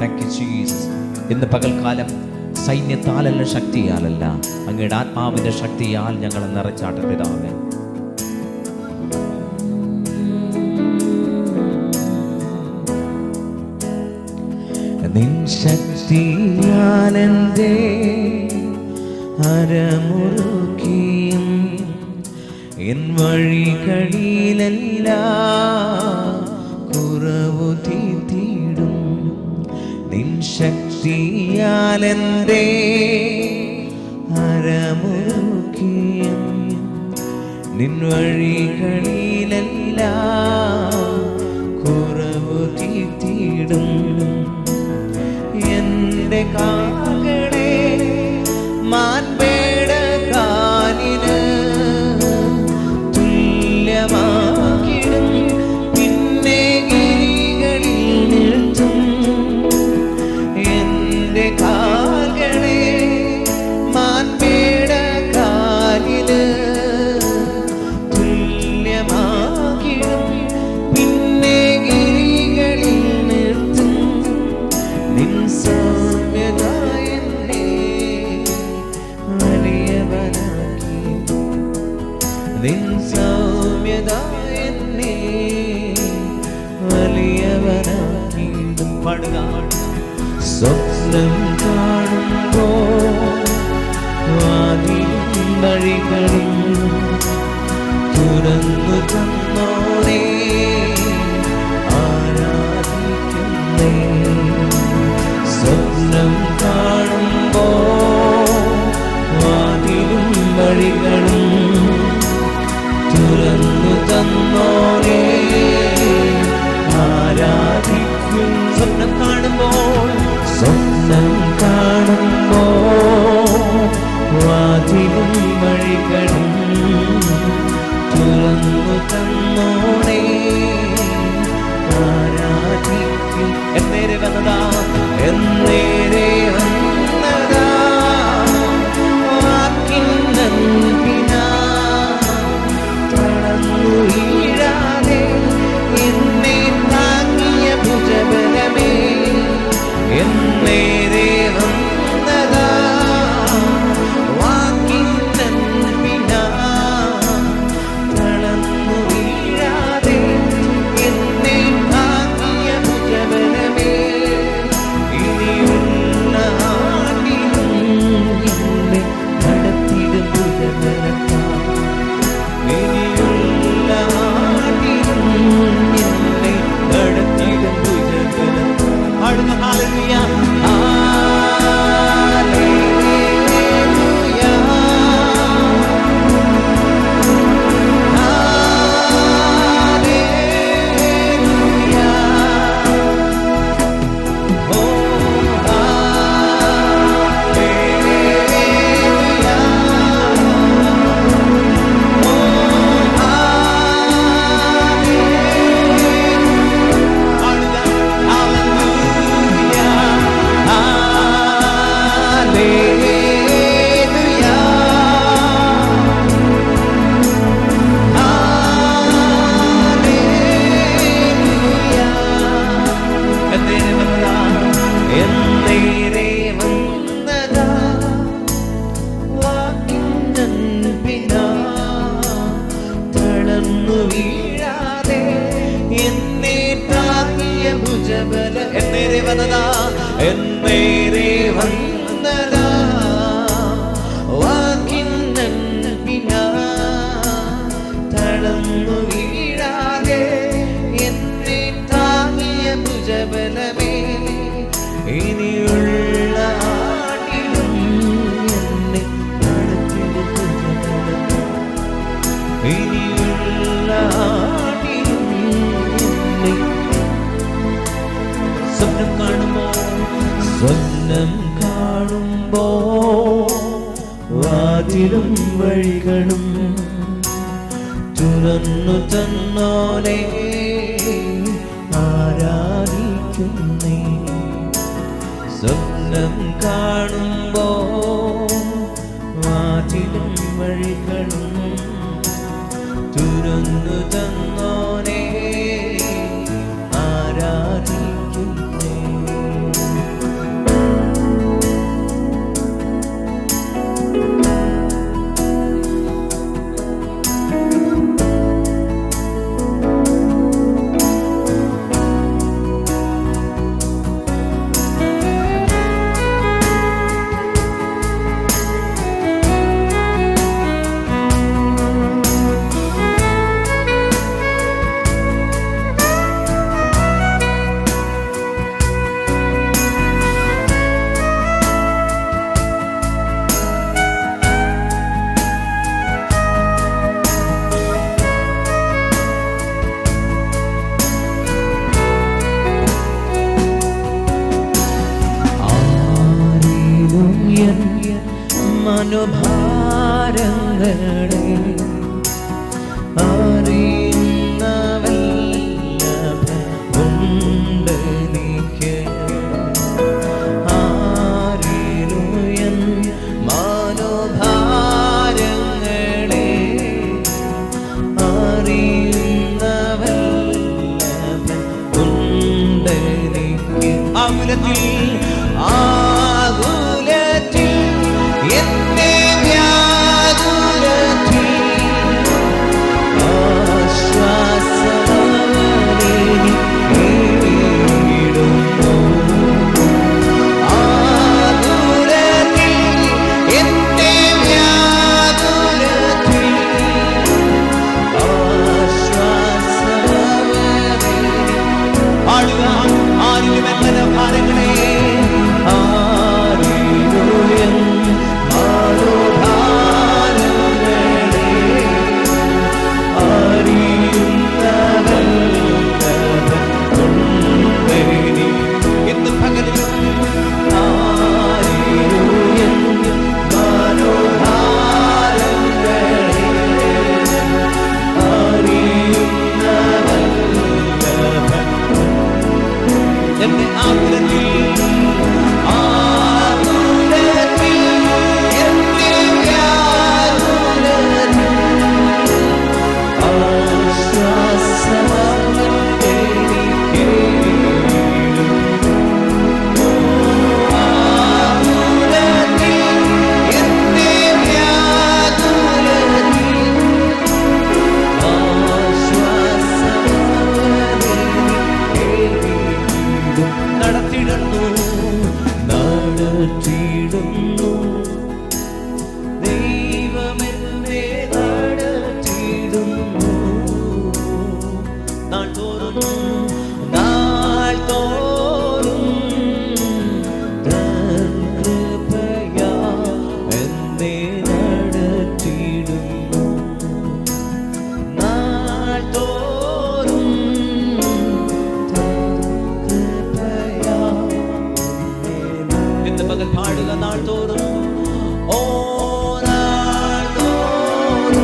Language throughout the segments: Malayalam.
താങ്ക് യു ജീസസ് ഇന്ന് പകൽക്കാലം സൈന്യത്താലല്ല ശക്തിയാലല്ല അങ്ങയുടെ ആത്മാവിന്റെ ശക്തിയാൽ ഞങ്ങളെ നിറച്ചാട്ടെ പിതാവേ നിൻ ശക്തിയാലെൻ്റെ അരമുറുക്കിയും എൻ വഴികളിലെല്ലാം കുറവു തീർത്തിടും നിൻ ശക്തിയാലെൻ്റെ അരമുറുക്കിയും നിൻ വഴികളിലെല്ലാം കുറവു തീർത്തിടും എന്റെ കാകളെ മാൻപേട കാലിന് തുല്യമാക്കിടും പിന്നെ ഗിരികളിൽ നിർത്തും എന്റെ കാകളെ മാൻപേട കാലിന് തുല്യമാക്കിടും പിന്നെ ഗിരികളിൽ നിർത്തും നിൻ സൗമ്യത എന്നെ വലിയവനാക്കി നിൻ സൗമ്യത എന്നെ വലിയവനാക്കി പാടുക സ്വപ്നം കാണുമ്പോ വാതിലും വഴികളും തുറന്നു തന്നോരേ ആരാധിക്കുന്നേ സ്വപ്നം കാണുമ്പോ വാതിലും വഴികളും തുറന്നു തന്നോരേ ആരാധിക്കും സ്വപ്നം കാണുമ്പോൾ സ്വപ്നം കാണുമ്പോ വാതിലും വഴികളും തുറന്നു തന്നോരേ ആരാധിക്കും എന്നേരെ വന്നതാ എന്നേരെ വന്നതാ വാക്കിൻ നന്ദിനാ തളർന്നു വീഴാതെ എന്നെ താങ്ങിയ ഭുജബലമേ എന്നേരെ വന്നതാ വാക്കിൻ നന്ദിനാ തളർന്നു വീഴാതെ എന്നെ താങ്ങിയ ഭുജബലമേ ഇനിയുള്ള ആണ്ടിലും എന്നെ നടത്തിടും ഭുജബലത്താ ഇനിയുള്ള ആണ്ടിലും എന്നെ നടത്തിടും ഭുജബലത്താ പാടുക ഹല്ലേലൂയ എന്നേരെ വന്നതാ വാക്കിന്നൻപിനാ തളർന്നു വീഴാതെ എന്നെ താങ്ങിയ ഭുജബല എന്നേരെ വന്നതാ എന്നേരെ വന്നതാ വാക്കിന്നൻപിനാ തളർന്നു വീഴാതെ എന്നെ താങ്ങിയ ഭുജബലമേ ഇനിയുള്ള ആണ്ടിലും എന്നെ നടത്തിടും ഭുജബലമേ. ഇനിയുള്ള ആണ്ടിലും എന്നെ സ്വപ്നം കാണുമ്പോ സ്വപ്നം കാണുമ്പോ വാതിലും വഴികളും തുറന്നു തന്നോനെ ആരാധിക്കുന്നേ സ്വപ്നം കാണുമ്പോ വാതിലും വഴികളും തുറന്നു തന്നോനെ ആരാധിക്കുന്നേ മനോഭാരങ്ങളെ അറിയുന്നവല്ലഭമുണ്ട് എനിക്ക് ആരിലുയൻ മനോഭാരങ്ങളെ അറിയുന്നവല്ലഭമുണ്ട് എനിക്ക് ആകുലത്തിൽ ആകുലത്തിൽ എന്നെ വ്യാകുലത്തിൽ ഇന്ന് പകലും എന്റെ ആകുലത്തിൽ ആകുലത്തിൽ എന്റെ വ്യാകുലത്തിൽ നടത്തിടുന്നു നടത്തിടുന്നു ദൈവമെന്നെ നടത്തിയിടുന്നു. നാൾതോറും നാൾതോറും തൻ കൃപയാൽ എന്നെ നടത്തിയിടുന്നു. നാൾതോറും തൻ കൃപയാൽ ഇന്ന് പകൽ പാടുക നാൾതോറും ഓ നാൾതോറും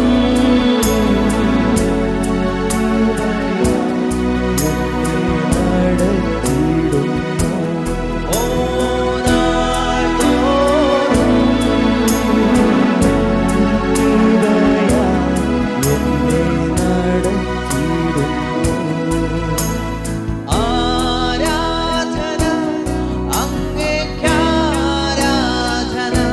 ഓ നാൾതോറും ആരാധന അങ്ങേക്കാരാധന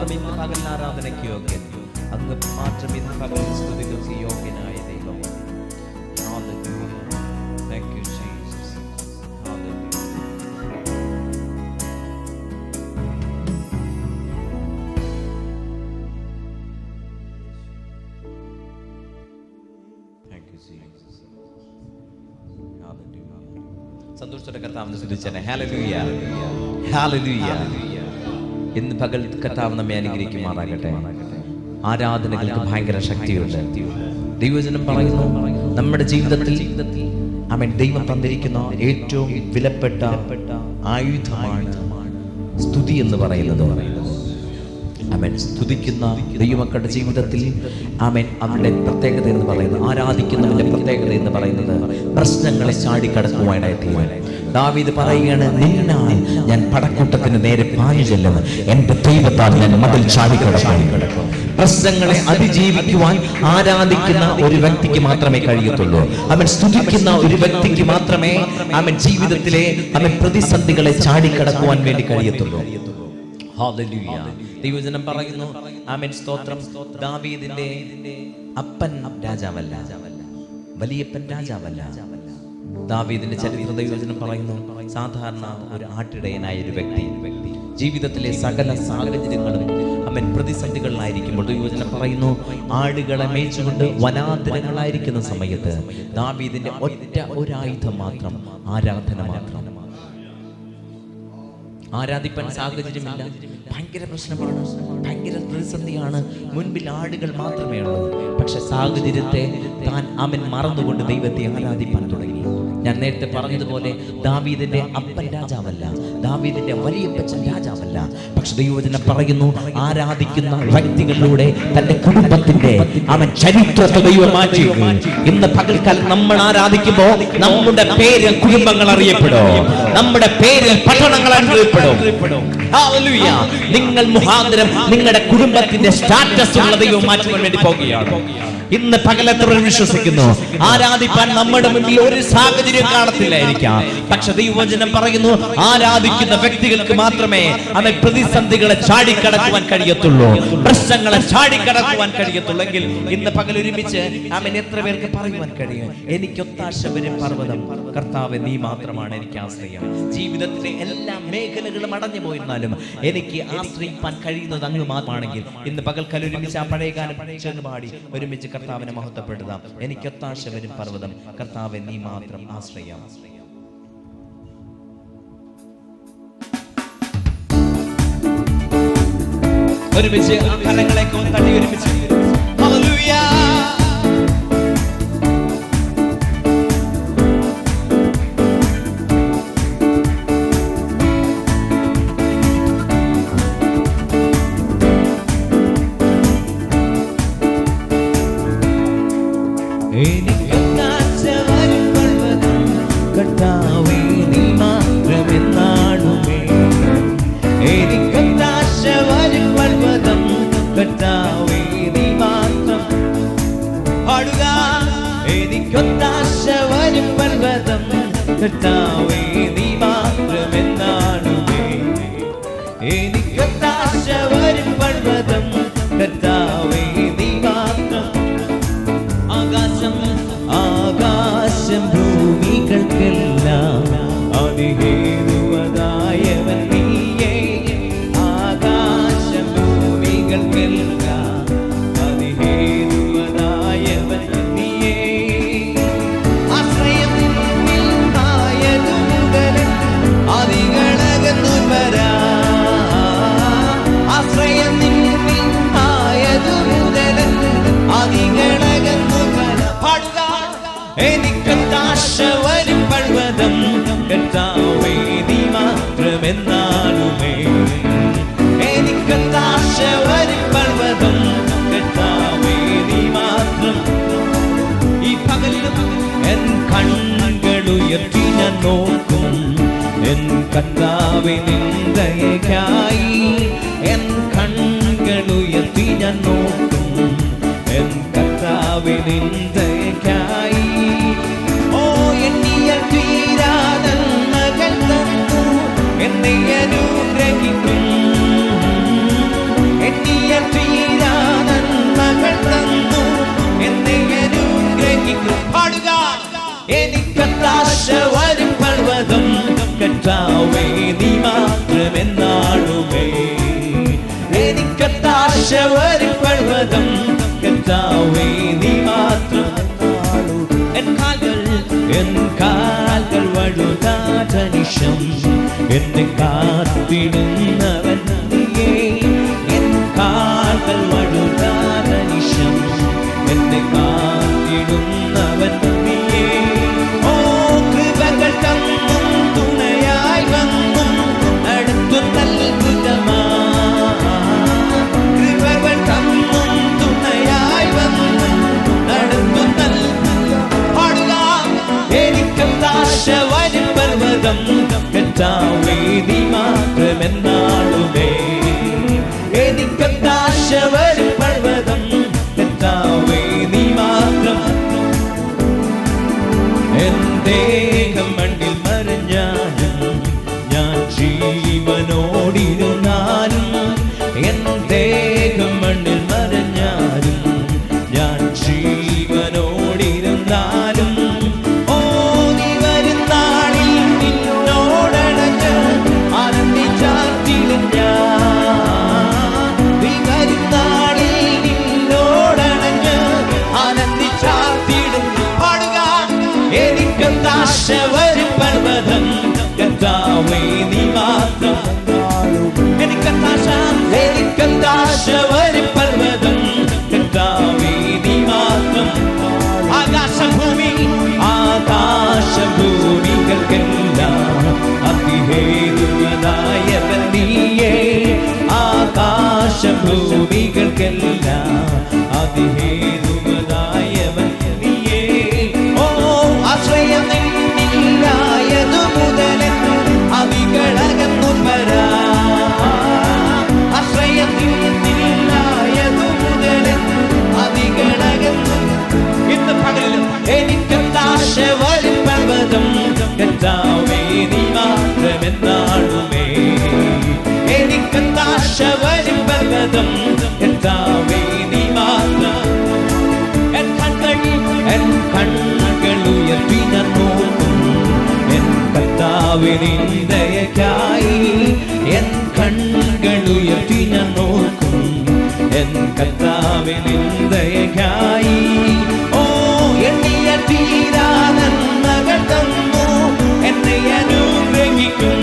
മാത്രം ഇന്ന് പകൽ ആരാധനയ്ക്ക് യോഗ്യൻ അങ്ങ് മാത്രം ഇന്ന് പകൽ സ്തുതികൾക്ക് യോഗ്യനായ ദൈവം Hallelujah. Thank you, Jesus. Hallelujah. Thank you, Jesus. Hallelujah. സന്തോഷത്തോടെ കർത്താവിനെ സ്തുതിച്ചേനെ ഹാലലൂയ ഹാലലൂയ ഇന്ന് പകൽ കർത്താവ് നമ്മെ അനുഗ്രഹിക്കുമാറാകട്ടെ ആരാധനകൾക്ക് ഭയങ്കര ശക്തിയുണ്ട് ദൈവജനം പറയുന്നു നമ്മുടെ ജീവിതത്തിൽ അവൻ ദൈവം തന്നിരിക്കുന്ന ഏറ്റവും വിലപ്പെട്ട ആയുധമാണ് സ്തുതി എന്ന് പറയുന്നത് അവൻ സ്തുതിക്കുന്ന ദൈവമക്കളുടെ ജീവിതത്തിൽ അവൻ അവന്റെ പ്രത്യേകത എന്ന് പറയുന്നത് ആരാധിക്കുന്നവന്റെ പ്രത്യേകത എന്ന് പറയുന്നത് പ്രശ്നങ്ങളെ ചാടിക്കടക്കുവാനായി തീരുമാനം ദാവീദ് പറയുകയാണ് നിന്നാൽ ഞാൻ പടക്കൂട്ടത്തിന് നേരെ പാഞ്ഞു ചെല്ലുന്നു എന്റെ ദൈവത്താൽ ഞാൻ മതിൽ ചാടിക്കടക്കും പ്രശ്നങ്ങളെ അതിജീവിക്കുവാൻ ആരാധിക്കുന്ന ഒരു വ്യക്തിക്ക് മാത്രമേ കഴിയത്തുള്ളൂ അവൻ സ്തുതിക്കുന്ന ഒരു വ്യക്തിക്ക് മാത്രമേ അവൻ ജീവിതത്തിലെ അവൻ പ്രതിസന്ധികളെ ചാടിക്കടക്കുവാൻ വേണ്ടി കഴിയത്തുള്ളൂ Hallelujah. ദൈവജനം പറയുന്നു ആമേൻ സ്തോത്രം ദാവീദിന്റെ അപ്പൻ രാജാവല്ല വലിയപ്പൻ രാജാവല്ല ദാവീദിന്റെ ചരിത്ര ദൈവജനം പറയുന്നു സാധാരണ ഒരു ആട്ടിടയനായ ഒരു വ്യക്തി ജീവിതത്തിലെ സകല സാഹചര്യങ്ങളും അവൻ പ്രതിസന്ധികളിലായിരിക്കുമ്പോൾ ദൈവജനം പറയുന്നു ആടുകളെ മേച്ചുകൊണ്ട് വനാന്തരങ്ങളായിരിക്കുന്ന സമയത്ത് ദാവീദിന്റെ ഒറ്റ ഒരായുധം മാത്രം ആരാധന മാത്രം ആരാധിപ്പാൻ സാഹചര്യമില്ല ഭയങ്കര പ്രശ്നമാണ് ഭയങ്കര പ്രതിസന്ധിയാണ് മുൻപിൽ ആടുകൾ മാത്രമേ ഉള്ളൂ പക്ഷെ സാഹചര്യത്തെ താൻ അവൻ മറന്നുകൊണ്ട് ദൈവത്തെ ആരാധിപ്പാൻ തുടങ്ങി ഞാൻ നേരത്തെ പറഞ്ഞതുപോലെ ദാവീദിന്റെ അപ്പൻ രാജാവല്ല ദാവീദിന്റെ വലിയപ്പച്ചൻ രാജാവല്ല പക്ഷെ ദൈവജനം പറയുന്നു ആരാധിക്കുന്ന വ്യക്തികളിലൂടെ തന്റെ കുടുംബത്തിന്റെ അവൻ ചരിത്രത്തെ ദൈവം മാറ്റി ഇന്ന് പകൽക്കാലം നമ്മൾ ആരാധിക്കുമ്പോ നമ്മുടെ പേര് കുടുംബങ്ങൾ അറിയപ്പെടും നമ്മുടെ പേരിൽ പട്ടണങ്ങൾ അറിയപ്പെടും Hallelujah. നിങ്ങൾ മുഖാന്തരം നിങ്ങളുടെ കുടുംബത്തിന്റെ സ്റ്റാറ്റസ് ഉള്ള ദൈവം മാറ്റുവാൻ വേണ്ടി പോകുകയാണ് ഇന്ന് പകലത്തവർ വിശ്വസിക്കുന്നു ആരാധിപ്പാൻ നമ്മുടെ മുന്നിൽ ഒരു സാഹചര്യം കാണത്തില്ലായിരിക്കാം പക്ഷെ ദൈവവചനം പറയുന്നു ആരാധിക്കുന്ന വ്യക്തികൾക്ക് മാത്രമേ അവൻ പ്രതിസന്ധികളെ ചാടിക്കടക്കുവാൻ കഴിയത്തുള്ളൂ പ്രശ്നങ്ങളെ ചാടിക്കടക്കുവാൻ കഴിയത്തുള്ളൂ എങ്കിൽ ഇന്ന് പകൽ ഒരുമിച്ച് അവൻ എത്ര പേർക്ക് പറയുവാൻ കഴിയും എനിക്കൊത്താശ വരും പർവ്വതം കർത്താവ് നീ മാത്രമാണ് എനിക്ക് ആശ്രയം ജീവിതത്തിലെ എല്ലാ മേഖലകളും അടഞ്ഞു പോയിരുന്നാലും എനിക്ക് ആശ്രയിപ്പാൻ കഴിയുന്നത് അങ്ങ് മാത്രമാണെങ്കിൽ ഇന്ന് പകൽക്കാലം ഒരുമിച്ച് ആ പഴയ ഗാനം ചേർന്ന് പാടി ഒരുമിച്ച് കർത്താവിനെ മഹത്വപ്പെടുത്താം എനിക്കൊത്താശ വരും പർവ്വതം കർത്താവെ നീ മാത്രം ആശ്രയം ഒരുമിച്ച് ആ കരങ്ങളെയൊക്കെ ഒന്ന് തട്ടി ഒരുമിച്ച് Hallelujah. എനിക്കൊത്താശ വരും പർവ്വതം കർത്താവേ നീ മാത്രമെന്നാണുമേ എനിക്കൊത്താശ വരും പർവ്വതം കർത്താവേ നീ മാത്രം പാടുക എനിക്കൊത്താശ വരും പർവ്വതം കർത്താവേ നീ മാത്രമെന്നാണുമേ എനിക്കൊത്താശ വരും പർവ്വതം കർത്താവേ നീ മാത്രം ആകാശം ആകാശം ഭൂമികൾക്കെല്ലാം അതിഹേതുവതായവൻ നീയേ ആകാശം ഭൂമികൾക്കെല്ലാം അതിഹേതുവതായവൻ നീയേ ആശ്രയം നിന്നിൽ ആയതു മുതൽ അതികളകന്നു വരാ ആശ്രയം നിന്നിൽ ആയതു മുതൽ അതികളകന്നു വരാ പാടുക എനിക്കൊത്താശ വരും പർവ്വതം കർത്താവേ നീ മാത്രമെന്നാളുമേ എനിക്കൊത്താശ വരും പർവ്വതം കർത്താവേ നീ മാത്രം ഈ പകലിലും എൻ കണ്ണുകൾ ഉയർത്തി ഞാൻ നോക്കും എൻ കർത്താവിനിന്ദയക്കായി എൻ കണ്ണുകൾ ഉയർത്തി ഞാൻ നോക്കും എൻ കർത്താവിനിന്ദയക്കായി ഓ എണ്ണിയൽ തീരാതന്മകൾ തന്നു എന്നെ അനുഗ്രഹിക്കും നീങ്ങിക്കും പാടുക എനിക്കത്താശ വരും പർവ്വതം കർത്താവേ നീ മാത്രമെന്നാളുമേ എനിക്കത്താശ വരും പർവ്വതം കർത്താവേ നീ മാത്രമെന്നാളുമേ എൻ കാൽകൾ എൻ കാൽകൾ വഴുതാത്ത നിശം എന്നെ കാത്തിടുന്നവൻ നീയേ എൻ കാൽകൾ വഴുതാത്ത നിശം എന്നെ കാത്തിടുന്നവൻ നീയേ ഓ കൃപകൾ തന്നും തുണയായി വന്നും അടുത്തു നൽകുകമാ കൃപകൾ തന്നും തുണയായി വന്നും അടുത്തു നൽകുക പാടുക എനിക്കെന്താശ വരും പർവ്വതം കർത്താവേ നീ മാത്രമെന്നാളുമേ എനിക്കെന്താശ വരും പർവ്വതം കർത്താവേ നീ മാത്രം എൻ ദേഹം മണ്ണിൽ മറിഞ്ഞാലും ഞാൻ ജീവനോടിരുന്നാലും എൻ ദേഹം മണ്ണിൽ മറിഞ്ഞാലും ഞാൻ ജീവനോടിരുന്നാലും ഓ നീ വരുന്നാളിൽ നിന്നോടണഞ്ഞ് ആനന്ദിച്ചാർത്തിടും ഞാൻ നീ വരുന്നാളിൽ നിന്നോടണഞ്ഞ് ആനന്ദിച്ചാർത്തിടും പാടുക എനിക്കെന്താശ വരും പർവ്വതം കർത്താവേ നീ മാത്രം എനിക്കെന്താശ എനിക്കെന്താശ വരും പർവ്വതം കർത്താവേ നീ മാത്രം ആകാശഭൂമി ആകാശഭൂമികൾക്കെല്ലാം അതിഹേതുവനായവൻ നീയേ ആകാശഭൂമികൾക്കെല്ലാം അതിഹേതുവനായവൻ നീയേ ഓ ആശ്രയം നിന്നിലായതു മുതലൻ അവികളകന്നു വരാ ആശ്രയം നിന്നിലായതു മുതലൻ അവികളകന്നു ഇന്ന് പകലിലും എനിക്കെന്താശ വരും പർവ്വതം കർത്താവേ നീ മാത്രമെന്നാളുമേ എനിക്കെന്താശ വരും പർവ്വതം കർത്താവേ നീ മാത്രം എൻ കണ്ണുകൾ എൻ കണ്ണുകൾ ഉയർത്തി ഞാൻ നോക്കും എൻ കർത്താവിനിന്ദയക്കായി എൻ കണ്ണുകൾ ഉയർത്തി ഞാൻ നോക്കും എൻ കർത്താവിനിന്ദയക്കായി ഓ എണ്ണിയ തീരാ നന്മകൾ തന്നു എന്നെ അനുഗ്രഹിക്കും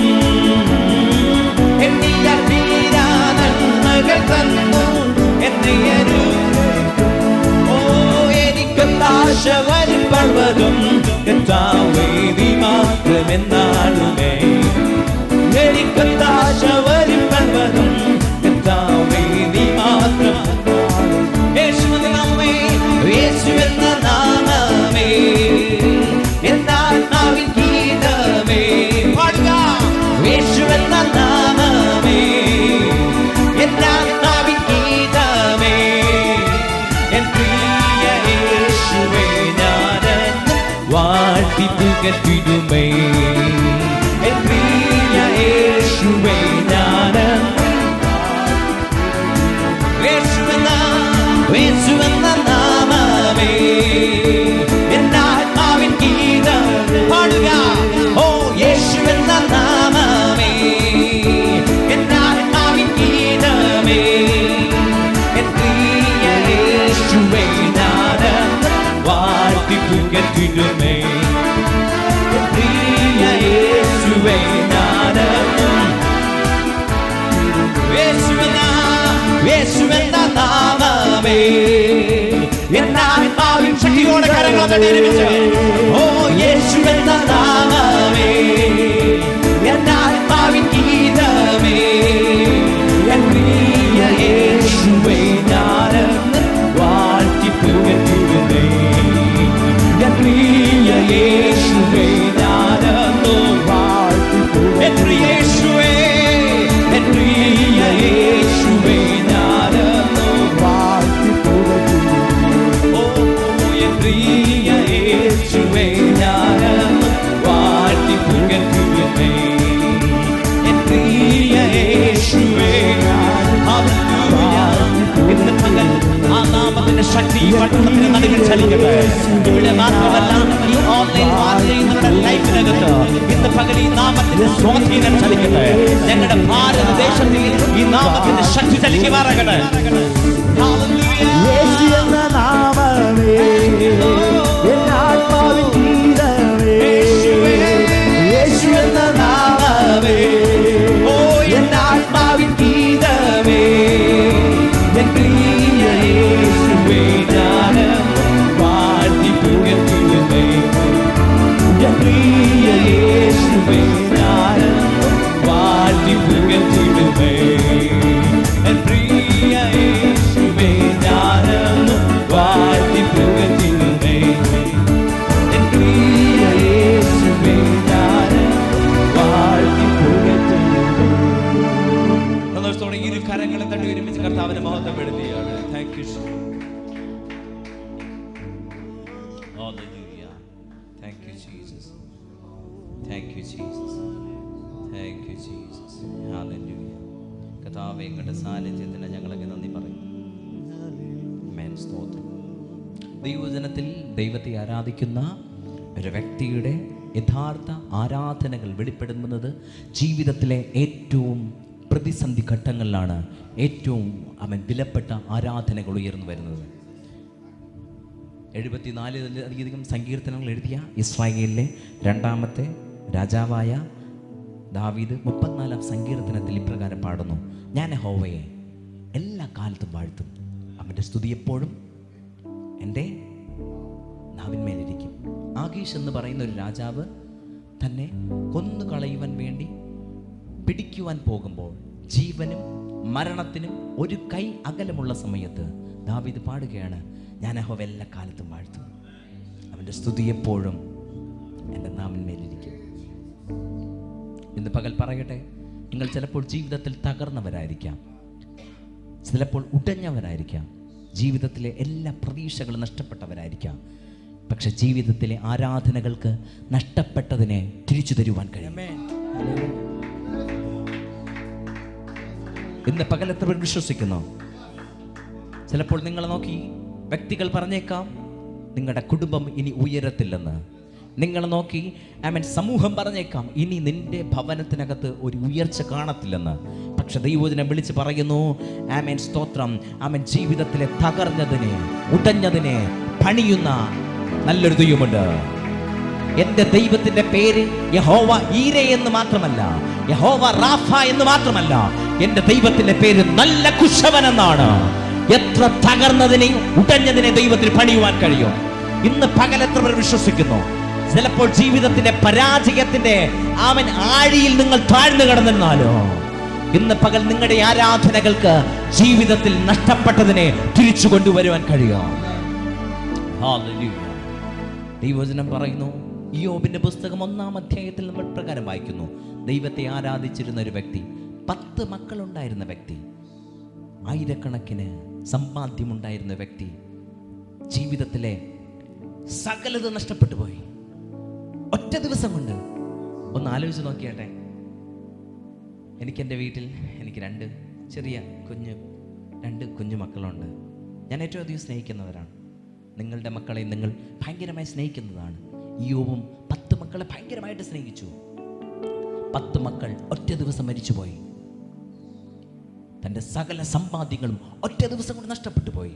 എണ്ണിയ തീരാ നന്മകൾ തന്നു എന്നെ അനുഗ്രഹിക്കും ഓ എനിക്കെന്താശ വരും പർവ്വതം കർത്താവേ നീ മാത്രമെന്നാളുമേ എനിക്കെന്താശ വരും പർവ്വതം കർത്താവേ നീ മാത്രം യേശുവെന്ന നാമമേ യേശുവെന്ന നാമമേ എന്നാത്മാവിൻ ഗീതമേ പാടുക യേശുവെന്ന നാമമേ എന്നാത്മാവിൻ ഗീതമേ എൻ പ്രിയ യേശുവേ ഞാനെന്ന് വാഴ്ത്തി പുകഴ്ത്തിടുമേ എൻ പ്രിയ യേശുവേ ഞാനെന്ന് യേശുവെന്ന യേശുവെന്ന നാമമേ എന്നാത്മാവിൻ ഗീതം പാടുക ഓ യേശുവെന്ന നാമമേ എന്നാത്മാവിൻ ഗീതമേ എൻ പ്രിയ യേശുവേ ഞാനെന്ന് വാഴ്ത്തി പുകഴ്ത്തിടുമേ എൻ പ്രിയ യേശുവേ ഞാനെന്നും യേശുവെന്ന യേശുവെന്ന നാമമേ എന്നാത്മാവിൻ ശക്തിയോടെ കരങ്ങൾ തട്ടിയിരിപ്പിച്ച് ഓ യേശുവെന്ന നാമമേ എന്നാത്മാവിൻ ഗീതമേ എൻ പ്രിയ യേശുവേ ഞാനെന്ന് വാഴ്ത്തി പുകഴ്ത്തിടുന്നേ എൻ പ്രിയ യേശുവേ ഞാനെന്ന് വാഴ്ത്തി എൻ പ്രിയ യേശുവേ എൻ പ്രിയ യേശുവേ ഞാനെന്ന് വാഴ്ത്തി ഓ എൻ പ്രിയ യേശുവേ ഞാനെന്ന് വാഴ്ത്തി പുകഴ്ത്തിടുന്നേ എൻ പ്രിയ യേശുവേ ഹല്ലേലൂയ ഇന്ന് പകൽ ആ നാമത്തിന്റെ ശക്തി ഈ പട്ടണത്തിന്റെ നടുവിൽ ചലിക്കട്ടെ ഇവിടെ മാത്രമല്ല ഈ ഓൺലൈൻ വാച്ച് ചെയ്യുന്നവരുടെ ലൈഫിനകത്ത് ഇന്ന് പകൽ ഈ നാമത്തിന്റെ സ്വാധീനം ചലിക്കട്ടെ ഞങ്ങളുടെ ഭാരതദേശത്തിൽ ഈ നാമത്തിന്റെ ശക്തി ചലിക്കുമാറാകട്ടെ യേശു എന്ന നാമമേ എന്നാത്മാവിൻ ഗീതമേ യേശു എന്ന നാമമേ ഓ എന്നാത്മാവിൻ ഗീതമേ എൻ പ്രിയ യേശുവേ ഞാൻ വാഴ്ത്തി പുകഴ്ത്തിടുമേ എൻ പ്രിയ യേശുവേ ഞാൻ വാഴ്ത്തി പുകഴ്ത്തിടുമേ എൻ പ്രിയ യേശുവേ ഞാൻ വാഴ്ത്തി പുകഴ്ത്തിടുമേ എൻ പ്രിയ യേശുവേ ഞാൻ വാഴ്ത്തി പുകഴ്ത്തിടുമേ സന്തോഷത്തോടെ ഇരു കരങ്ങളും തട്ടി ഒരുമിച്ച് കർത്താവിനെ മഹത്വപ്പെടുത്തിയാണ് thank you thank you Jesus thank you Jesus thank you Jesus hallelujah കർത്താവേ എങ്ങളുടെ സാന്നിധ്യത്തിന് ഞങ്ങളൊക്കെ നന്ദി പറയുന്നു ആമേൻ സ്തോത്രം ദൈവജനത്തിൽ ദൈവത്തെ ആരാധിക്കുന്ന ഒരു വ്യക്തിയുടെ യഥാർത്ഥ ആരാധനകൾ വെളിപ്പെടുന്നത് ജീവിതത്തിലെ ഏറ്റവും പ്രതിസന്ധി ഘട്ടങ്ങളിലാണ് ഏറ്റവും അവൻ വിലപ്പെട്ട ആരാധനകൾ ഉയർന്നു വരുന്നത് എഴുപത്തിനാലിലധികം സങ്കീർത്തനങ്ങൾ എഴുതിയ ഇസ്രായേലിലെ രണ്ടാമത്തെ രാജാവായ ദാവീദ് മുപ്പത്തിനാലാം സങ്കീർത്തനത്തിൽ ഇപ്രകാരം പാടുന്നു ഞാൻ ഹോവയെ എല്ലാ കാലത്തും വാഴ്ത്തും അവൻ്റെ സ്തുതി എപ്പോഴും എൻ്റെ നാവിന്മേലിരിക്കും ആകീഷ് എന്ന് പറയുന്ന ഒരു രാജാവ് തന്നെ കൊന്നു കളയുവാൻ വേണ്ടി പിടിക്കുവാൻ പോകുമ്പോൾ ജീവനും മരണത്തിനും ഒരു കൈ അകലമുള്ള സമയത്ത് ദാവീദ് പാടുകയാണ് ഞാൻ അഹോവ എല്ലാ കാലത്തും വാഴ്ത്തും അവൻ്റെ സ്തുതി എപ്പോഴും എൻ്റെ നാമിന്മേലിരിക്കും ഇന്ന് പകൽ പറയട്ടെ നിങ്ങൾ ചിലപ്പോൾ ജീവിതത്തിൽ തകർന്നവരായിരിക്കാം ചിലപ്പോൾ ഉടഞ്ഞവരായിരിക്കാം ജീവിതത്തിലെ എല്ലാ പ്രതീക്ഷകളും നഷ്ടപ്പെട്ടവരായിരിക്കാം പക്ഷെ ജീവിതത്തിലെ ആരാധനകൾക്ക് നഷ്ടപ്പെട്ടതിനെ തിരിച്ചു തരുവാൻ കഴിയും ഇന്ന് പകൽ എത്ര പേർ വിശ്വസിക്കുന്നു ചിലപ്പോൾ നിങ്ങൾ നോക്കി വ്യക്തികൾ പറഞ്ഞേക്കാം നിങ്ങളുടെ കുടുംബം ഇനി ഉയരത്തില്ലെന്ന് നിങ്ങൾ നോക്കി ആമൻ സമൂഹം പറഞ്ഞേക്കാം ഇനി നിന്റെ ഭവനത്തിനകത്ത് ഒരു ഉയർച്ച കാണത്തില്ലെന്ന് പക്ഷെ ദൈവജനം വിളിച്ച് പറയുന്നു ആമൻ സ്തോത്രം ആമൻ ജീവിതത്തിലെ തകർന്നതിനെ ഉടഞ്ഞതിനെ പണിയുന്ന നല്ലൊരു ദൈവമുണ്ട് എന്റെ ദൈവത്തിന്റെ പേര് യഹോവ ഈരെ എന്ന് മാത്രമല്ല യഹോവ റാഫ എന്ന് മാത്രമല്ല എന്റെ ദൈവത്തിന്റെ പേര് നല്ല കുശവൻ എന്നാണ് എത്ര തകർന്നതിനെയും ഉടഞ്ഞതിനെ ദൈവത്തിന് പണിയുവാൻ കഴിയും ഇന്ന് പകൽ എത്ര പേർ വിശ്വസിക്കുന്നു ചിലപ്പോൾ ജീവിതത്തിന്റെ പരാജയത്തിന്റെ അവൻ ആഴിയിൽ നിങ്ങൾ താഴ്ന്നു കിടന്നെന്നാലോ ഇന്ന് പകൽ നിങ്ങളുടെ ആരാധനകൾക്ക് ജീവിതത്തിൽ നഷ്ടപ്പെട്ടതിനെ തിരിച്ചു കൊണ്ടുവരുവാൻ കഴിയും Hallelujah. ദൈവവചനം പറയുന്നു യോബിന്റെ പുസ്തകം ഒന്നാം അധ്യായത്തിൽ നമ്മൾ പ്രകാരം വായിക്കുന്നു ദൈവത്തെ ആരാധിച്ചിരുന്ന ഒരു വ്യക്തി പത്ത് മക്കളുണ്ടായിരുന്ന വ്യക്തി ആയിരക്കണക്കിന് സമ്പാദ്യമുണ്ടായിരുന്ന വ്യക്തി ജീവിതത്തിലെ സകലത് നഷ്ടപ്പെട്ടു പോയി ഒറ്റ ദിവസം കൊണ്ട് ഒന്ന് ആലോചിച്ച് നോക്കിയാട്ടെ എനിക്ക് എൻ്റെ വീട്ടിൽ എനിക്ക് രണ്ട് ചെറിയ കുഞ്ഞു രണ്ട് കുഞ്ഞു മക്കളുണ്ട് ഞാൻ ഏറ്റവും അധികം സ്നേഹിക്കുന്നവരാണ് നിങ്ങളുടെ മക്കളെ നിങ്ങൾ ഭയങ്കരമായി സ്നേഹിക്കുന്നതാണ് യോവും പത്ത് മക്കളെ ഭയങ്കരമായിട്ട് സ്നേഹിച്ചു പത്ത് മക്കൾ ഒറ്റ ദിവസം മരിച്ചുപോയി തൻ്റെ സകല സമ്പാദ്യങ്ങളും ഒറ്റ ദിവസം കൊണ്ട് നഷ്ടപ്പെട്ടു പോയി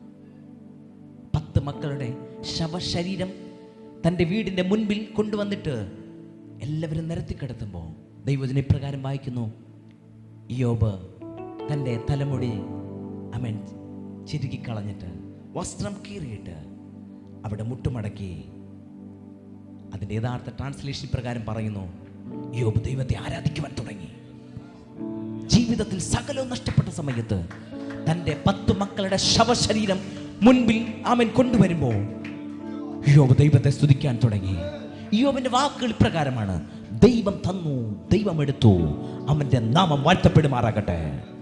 പത്ത് മക്കളുടെ ശവശരീരം തൻ്റെ വീടിൻ്റെ മുൻപിൽ കൊണ്ടുവന്നിട്ട് എല്ലാവരും നിരത്തി കിടത്തുമ്പോൾ ദൈവജന ഇപ്രകാരം വായിക്കുന്നു യോബ് തൻ്റെ തലമുടി അമൻ ചിരുകിക്കളഞ്ഞിട്ട് വസ്ത്രം കീറിയിട്ട് അവിടെ മുട്ടുമടക്കി അതിൻ്റെ യഥാർത്ഥ ട്രാൻസ്ലേഷൻ പ്രകാരം പറയുന്നു യോബ് ദൈവത്തെ ആരാധിക്കുവാൻ തുടങ്ങി ജീവിതത്തിൽ സകലവും നഷ്ടപ്പെട്ട സമയത്ത് തൻ്റെ പത്ത് മക്കളുടെ ശവശരീരം മുൻപിൽ അവൻ കൊണ്ടുവരുമ്പോൾ യോബ് ദൈവത്തെ സ്തുതിക്കാൻ തുടങ്ങി യോബിന്റെ വാക്കുകൾ ഇപ്രകാരമാണ് ദൈവം തന്നു ദൈവം എടുത്തു അവന്റെ നാമം വാഴ്ത്തപ്പെടുമാറാകട്ടെ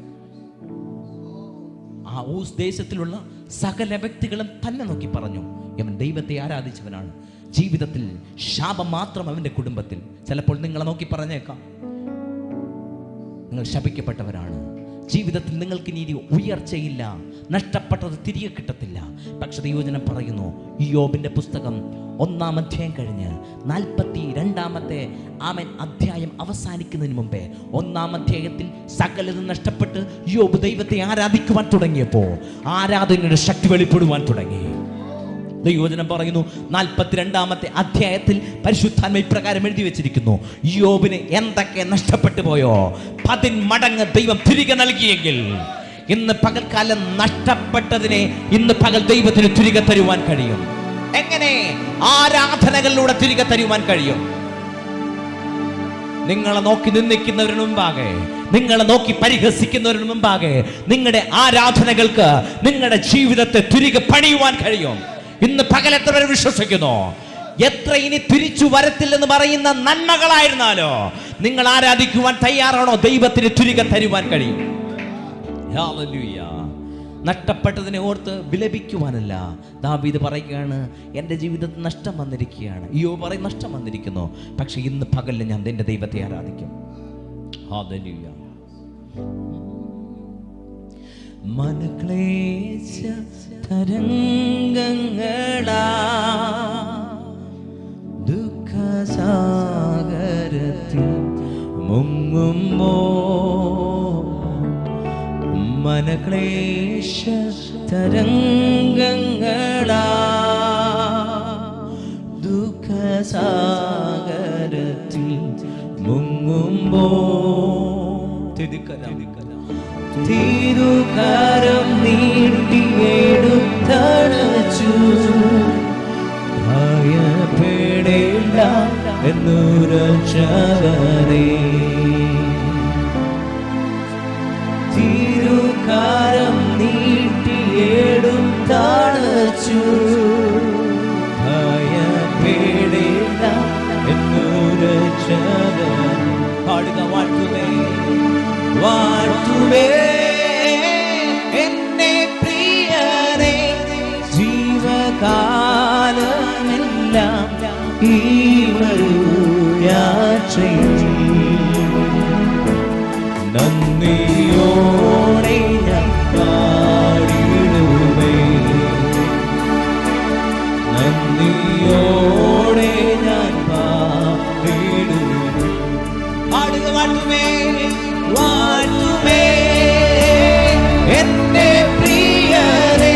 ആ ഊസ് ദേശത്തിലുള്ള സകല വ്യക്തികളും തന്നെ നോക്കി പറഞ്ഞു അവൻ ദൈവത്തെ ആരാധിച്ചവനാണ് ജീവിതത്തിൽ ശാപം മാത്രം അവന്റെ കുടുംബത്തിൽ ചിലപ്പോൾ നിങ്ങളെ നോക്കി പറഞ്ഞേക്കാം നിങ്ങൾ ശപിക്കപ്പെട്ടവരാണ് ജീവിതത്തിൽ നിങ്ങൾക്ക് ഇനി ഉയർച്ചയില്ല നഷ്ടപ്പെട്ടത് തിരികെ കിട്ടത്തില്ല പക്ഷെ ദൈവജനം പറയുന്നു ഈ യോബിൻ്റെ പുസ്തകം ഒന്നാം അധ്യായം കഴിഞ്ഞ് നാൽപ്പത്തി രണ്ടാമത്തെ ആമൻ അധ്യായം അവസാനിക്കുന്നതിന് മുമ്പേ ഒന്നാം അധ്യായത്തിൽ സകലതും നഷ്ടപ്പെട്ട് യോബ് ദൈവത്തെ ആരാധിക്കുവാൻ തുടങ്ങിയപ്പോൾ ആരാധനയുടെ ശക്തി വെളിപ്പെടുവാൻ തുടങ്ങി ദൈവവചനം പറയുന്നു നാൽപ്പത്തിരണ്ടാമത്തെ അധ്യായത്തിൽ പരിശുദ്ധാത്മ ഇപ്രകാരം എഴുതി വെച്ചിരിക്കുന്നു യോബിന് എന്തൊക്കെ നഷ്ടപ്പെട്ടു പോയോ പതിൻ മടങ്ങ് ദൈവം തിരികെ നൽകിയെങ്കിൽ ഇന്ന് പകൽക്കാലം നഷ്ടപ്പെട്ടതിനെ ഇന്ന് പകൽ ദൈവത്തിന് തിരികെ തരുവാൻ കഴിയും എങ്ങനെ ആരാധനകളിലൂടെ തിരികെ തരുവാൻ കഴിയും നിങ്ങളെ നോക്കി നിന്ദിക്കുന്നവരുടെ മുമ്പാകെ നിങ്ങളെ നോക്കി പരിഹസിക്കുന്നവരുടെ മുമ്പാകെ നിങ്ങളുടെ ആരാധനകൾക്ക് നിങ്ങളുടെ ജീവിതത്തെ തിരികെ പണിയുവാൻ കഴിയും ഇന്ന് പകലെത്ര പേര് വിശ്വസിക്കുന്നു എത്ര ഇനി തിരിച്ചു വരത്തില്ലെന്ന് പറയുന്ന നന്മകളായിരുന്നാലോ നിങ്ങൾ ആരാധിക്കുവാൻ തയ്യാറാണോ ദൈവത്തിന് തിരികെ തരുവാൻ കഴിയും Hallelujah. നഷ്ടപ്പെട്ടതിനെ ഓർത്ത് വിലപിക്കുവാനല്ല ദാവീദ് പറയുകയാണ് എൻ്റെ ജീവിതത്തിൽ നഷ്ടം വന്നിരിക്കുകയാണ് അയ്യോ പറയും നഷ്ടം വന്നിരിക്കുന്നു പക്ഷെ ഇന്ന് പകലിൽ ഞാൻ എൻ്റെ ദൈവത്തെ ആരാധിക്കും Hallelujah. മനക്ലേശ തരംഗങ്ങളാ ദുഃഖസാഗരത്തിൽ മുങ്ങുമ്പോ മനക്ലേശ തരംഗങ്ങളാ ദുഃഖസാഗരത്തിൽ മുങ്ങുമ്പോ തിരുക്കല തിരുകരം നീട്ടിയെടുത്തടച്ചു ഭയപ്പെടേണ്ട എന്നുരക്ഷകരേ തിരുകരം നീട്ടിയെടുത്തടച്ചു ഭയപ്പെടേണ്ട എന്നുരക്ഷകരേ പാടുക വാഴ്ത്തുമേ വാഴ്ത്തുമേ എന്നെ പ്രിയരെ ജീവകാലമെല്ലാം ഈ ഒരു യാത്രയിൽ നന്ദിയോടെ ഞാൻ പാടിടുമേ നന്ദിയോടെ ഞാൻ പാടിടുമേ പാടുക വാട്ടുമേ വാട്ടുമേ എന്റെ പ്രിയരെ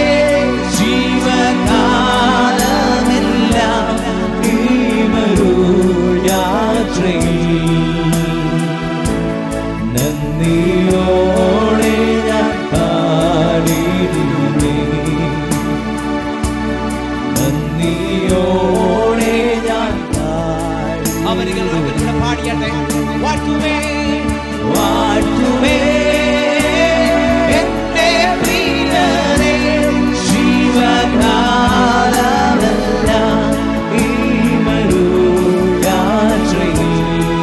ജീവകാലമെല്ലാം ഈ ഒരു യാത്രയിൽ നന്ദിയോടെ ഞാൻ പാടിടുമേ നന്ദിയോടെ ഞാൻ അവരുകൾ പാടിയട്ടെ വാട്ടുമേ വാട്ടുമേ എന്റെ പ്രിയരെ ജീവകാലമെല്ലാം ഈ മരു യാത്രയിൽ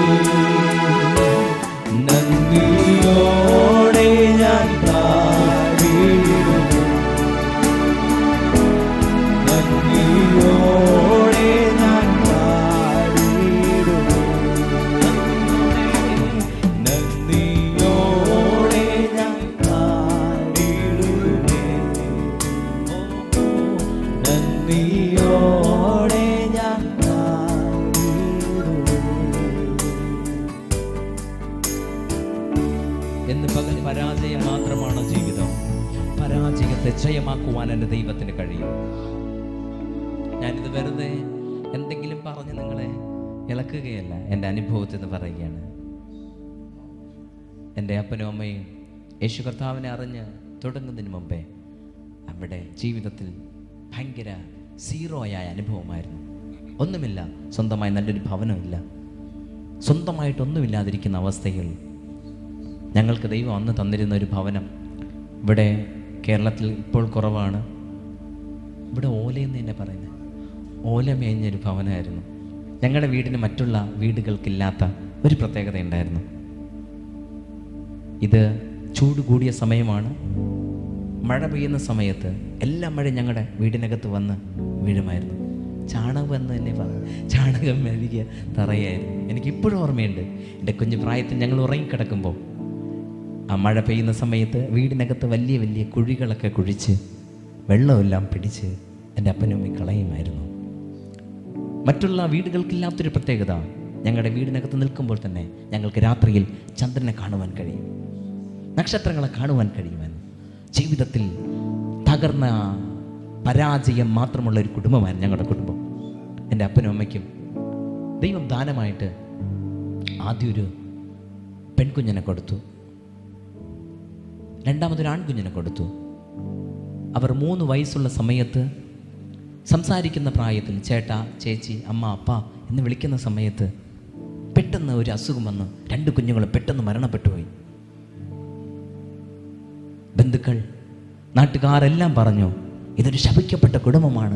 നന്ദിയോടെ ഞാൻ പാടിടുന്നു നന്ദിയോടെ ഞാൻ പാടിടുന്നു നന്ദിയോടെ ഞാൻ പാടിടുമേ നന്ദിയോടെ ഞാൻ പാടിടുമേ എന്ന് പകൽ പരാജയം മാത്രമാണോ ജീവിതം പരാജയത്തെ ജയമാക്കുവാൻ എൻ്റെ ദൈവത്തിന് കഴിയും ഞാനിത് വെറുതെ എന്തെങ്കിലും പറഞ്ഞ് നിങ്ങളെ ഇളക്കുകയല്ല എൻ്റെ അനുഭവത്തിൽ നിന്ന് പറയുകയാണ് എൻ്റെ അപ്പനും അമ്മയും യേശു കർത്താവിനെ അറിഞ്ഞ് തുടങ്ങുന്നതിന് മുമ്പേ അവിടെ ജീവിതത്തിൽ ഭയങ്കര സീറോയായ അനുഭവമായിരുന്നു ഒന്നുമില്ല സ്വന്തമായി നല്ലൊരു ഭവനമില്ല സ്വന്തമായിട്ടൊന്നുമില്ലാതിരിക്കുന്ന അവസ്ഥയിൽ ഞങ്ങൾക്ക് ദൈവം അന്ന് തന്നിരുന്ന ഒരു ഭവനം ഇവിടെ കേരളത്തിൽ ഇപ്പോൾ കുറവാണ് ഇവിടെ ഓലയെന്ന് തന്നെ പറയുന്നത് ഓല മേഞ്ഞൊരു ഭവനമായിരുന്നു ഞങ്ങളുടെ വീടിന് മറ്റുള്ള വീടുകൾക്കില്ലാത്ത ഒരു പ്രത്യേകത ഉണ്ടായിരുന്നു ഇത് ചൂട് കൂടിയ സമയമാണ് മഴ പെയ്യുന്ന സമയത്ത് എല്ലാ മഴയും ഞങ്ങളുടെ വീടിനകത്ത് വന്ന് വീഴുമായിരുന്നു ചാണകം എന്ന് തന്നെ പറഞ്ഞു ചാണകം മെഴുകിയ തറയായിരുന്നു എനിക്കിപ്പോഴും ഓർമ്മയുണ്ട് എൻ്റെ കുഞ്ഞു പ്രായത്തിൽ ഞങ്ങൾ ഉറങ്ങിക്കിടക്കുമ്പോൾ ആ മഴ പെയ്യുന്ന സമയത്ത് വീടിനകത്ത് വലിയ വലിയ കുഴികളൊക്കെ കുഴിച്ച് വെള്ളമെല്ലാം പിടിച്ച് എൻ്റെ അപ്പനും അമ്മയും കളയുമായിരുന്നു മറ്റുള്ള വീടുകൾക്കില്ലാത്തൊരു പ്രത്യേകത ഞങ്ങളുടെ വീടിനകത്ത് നിൽക്കുമ്പോൾ തന്നെ ഞങ്ങൾക്ക് രാത്രിയിൽ ചന്ദ്രനെ കാണുവാൻ കഴിയും നക്ഷത്രങ്ങളെ കാണുവാൻ കഴിയുമെന്ന് ജീവിതത്തിൽ തകർന്ന പരാജയം മാത്രമുള്ള ഒരു കുടുംബമായിരുന്നു ഞങ്ങളുടെ കുടുംബം എൻ്റെ അപ്പനും അമ്മയ്ക്കും ദൈവം ദാനമായിട്ട് ആദ്യം ഒരു പെൺകുഞ്ഞിനെ കൊടുത്തു രണ്ടാമതൊരു ആൺകുഞ്ഞിനെ കൊടുത്തു അവർ മൂന്ന് വയസ്സുള്ള സമയത്ത് സംസാരിക്കുന്ന പ്രായത്തിൽ ചേട്ടാ ചേച്ചി അമ്മ അപ്പ എന്ന് വിളിക്കുന്ന സമയത്ത് പെട്ടെന്ന് ഒരു അസുഖം വന്ന് രണ്ട് കുഞ്ഞുങ്ങൾ പെട്ടെന്ന് മരണപ്പെട്ടുപോയി ബന്ധുക്കൾ നാട്ടുകാരെല്ലാം പറഞ്ഞു ഇതൊരു ശപിക്കപ്പെട്ട കുടുംബമാണ്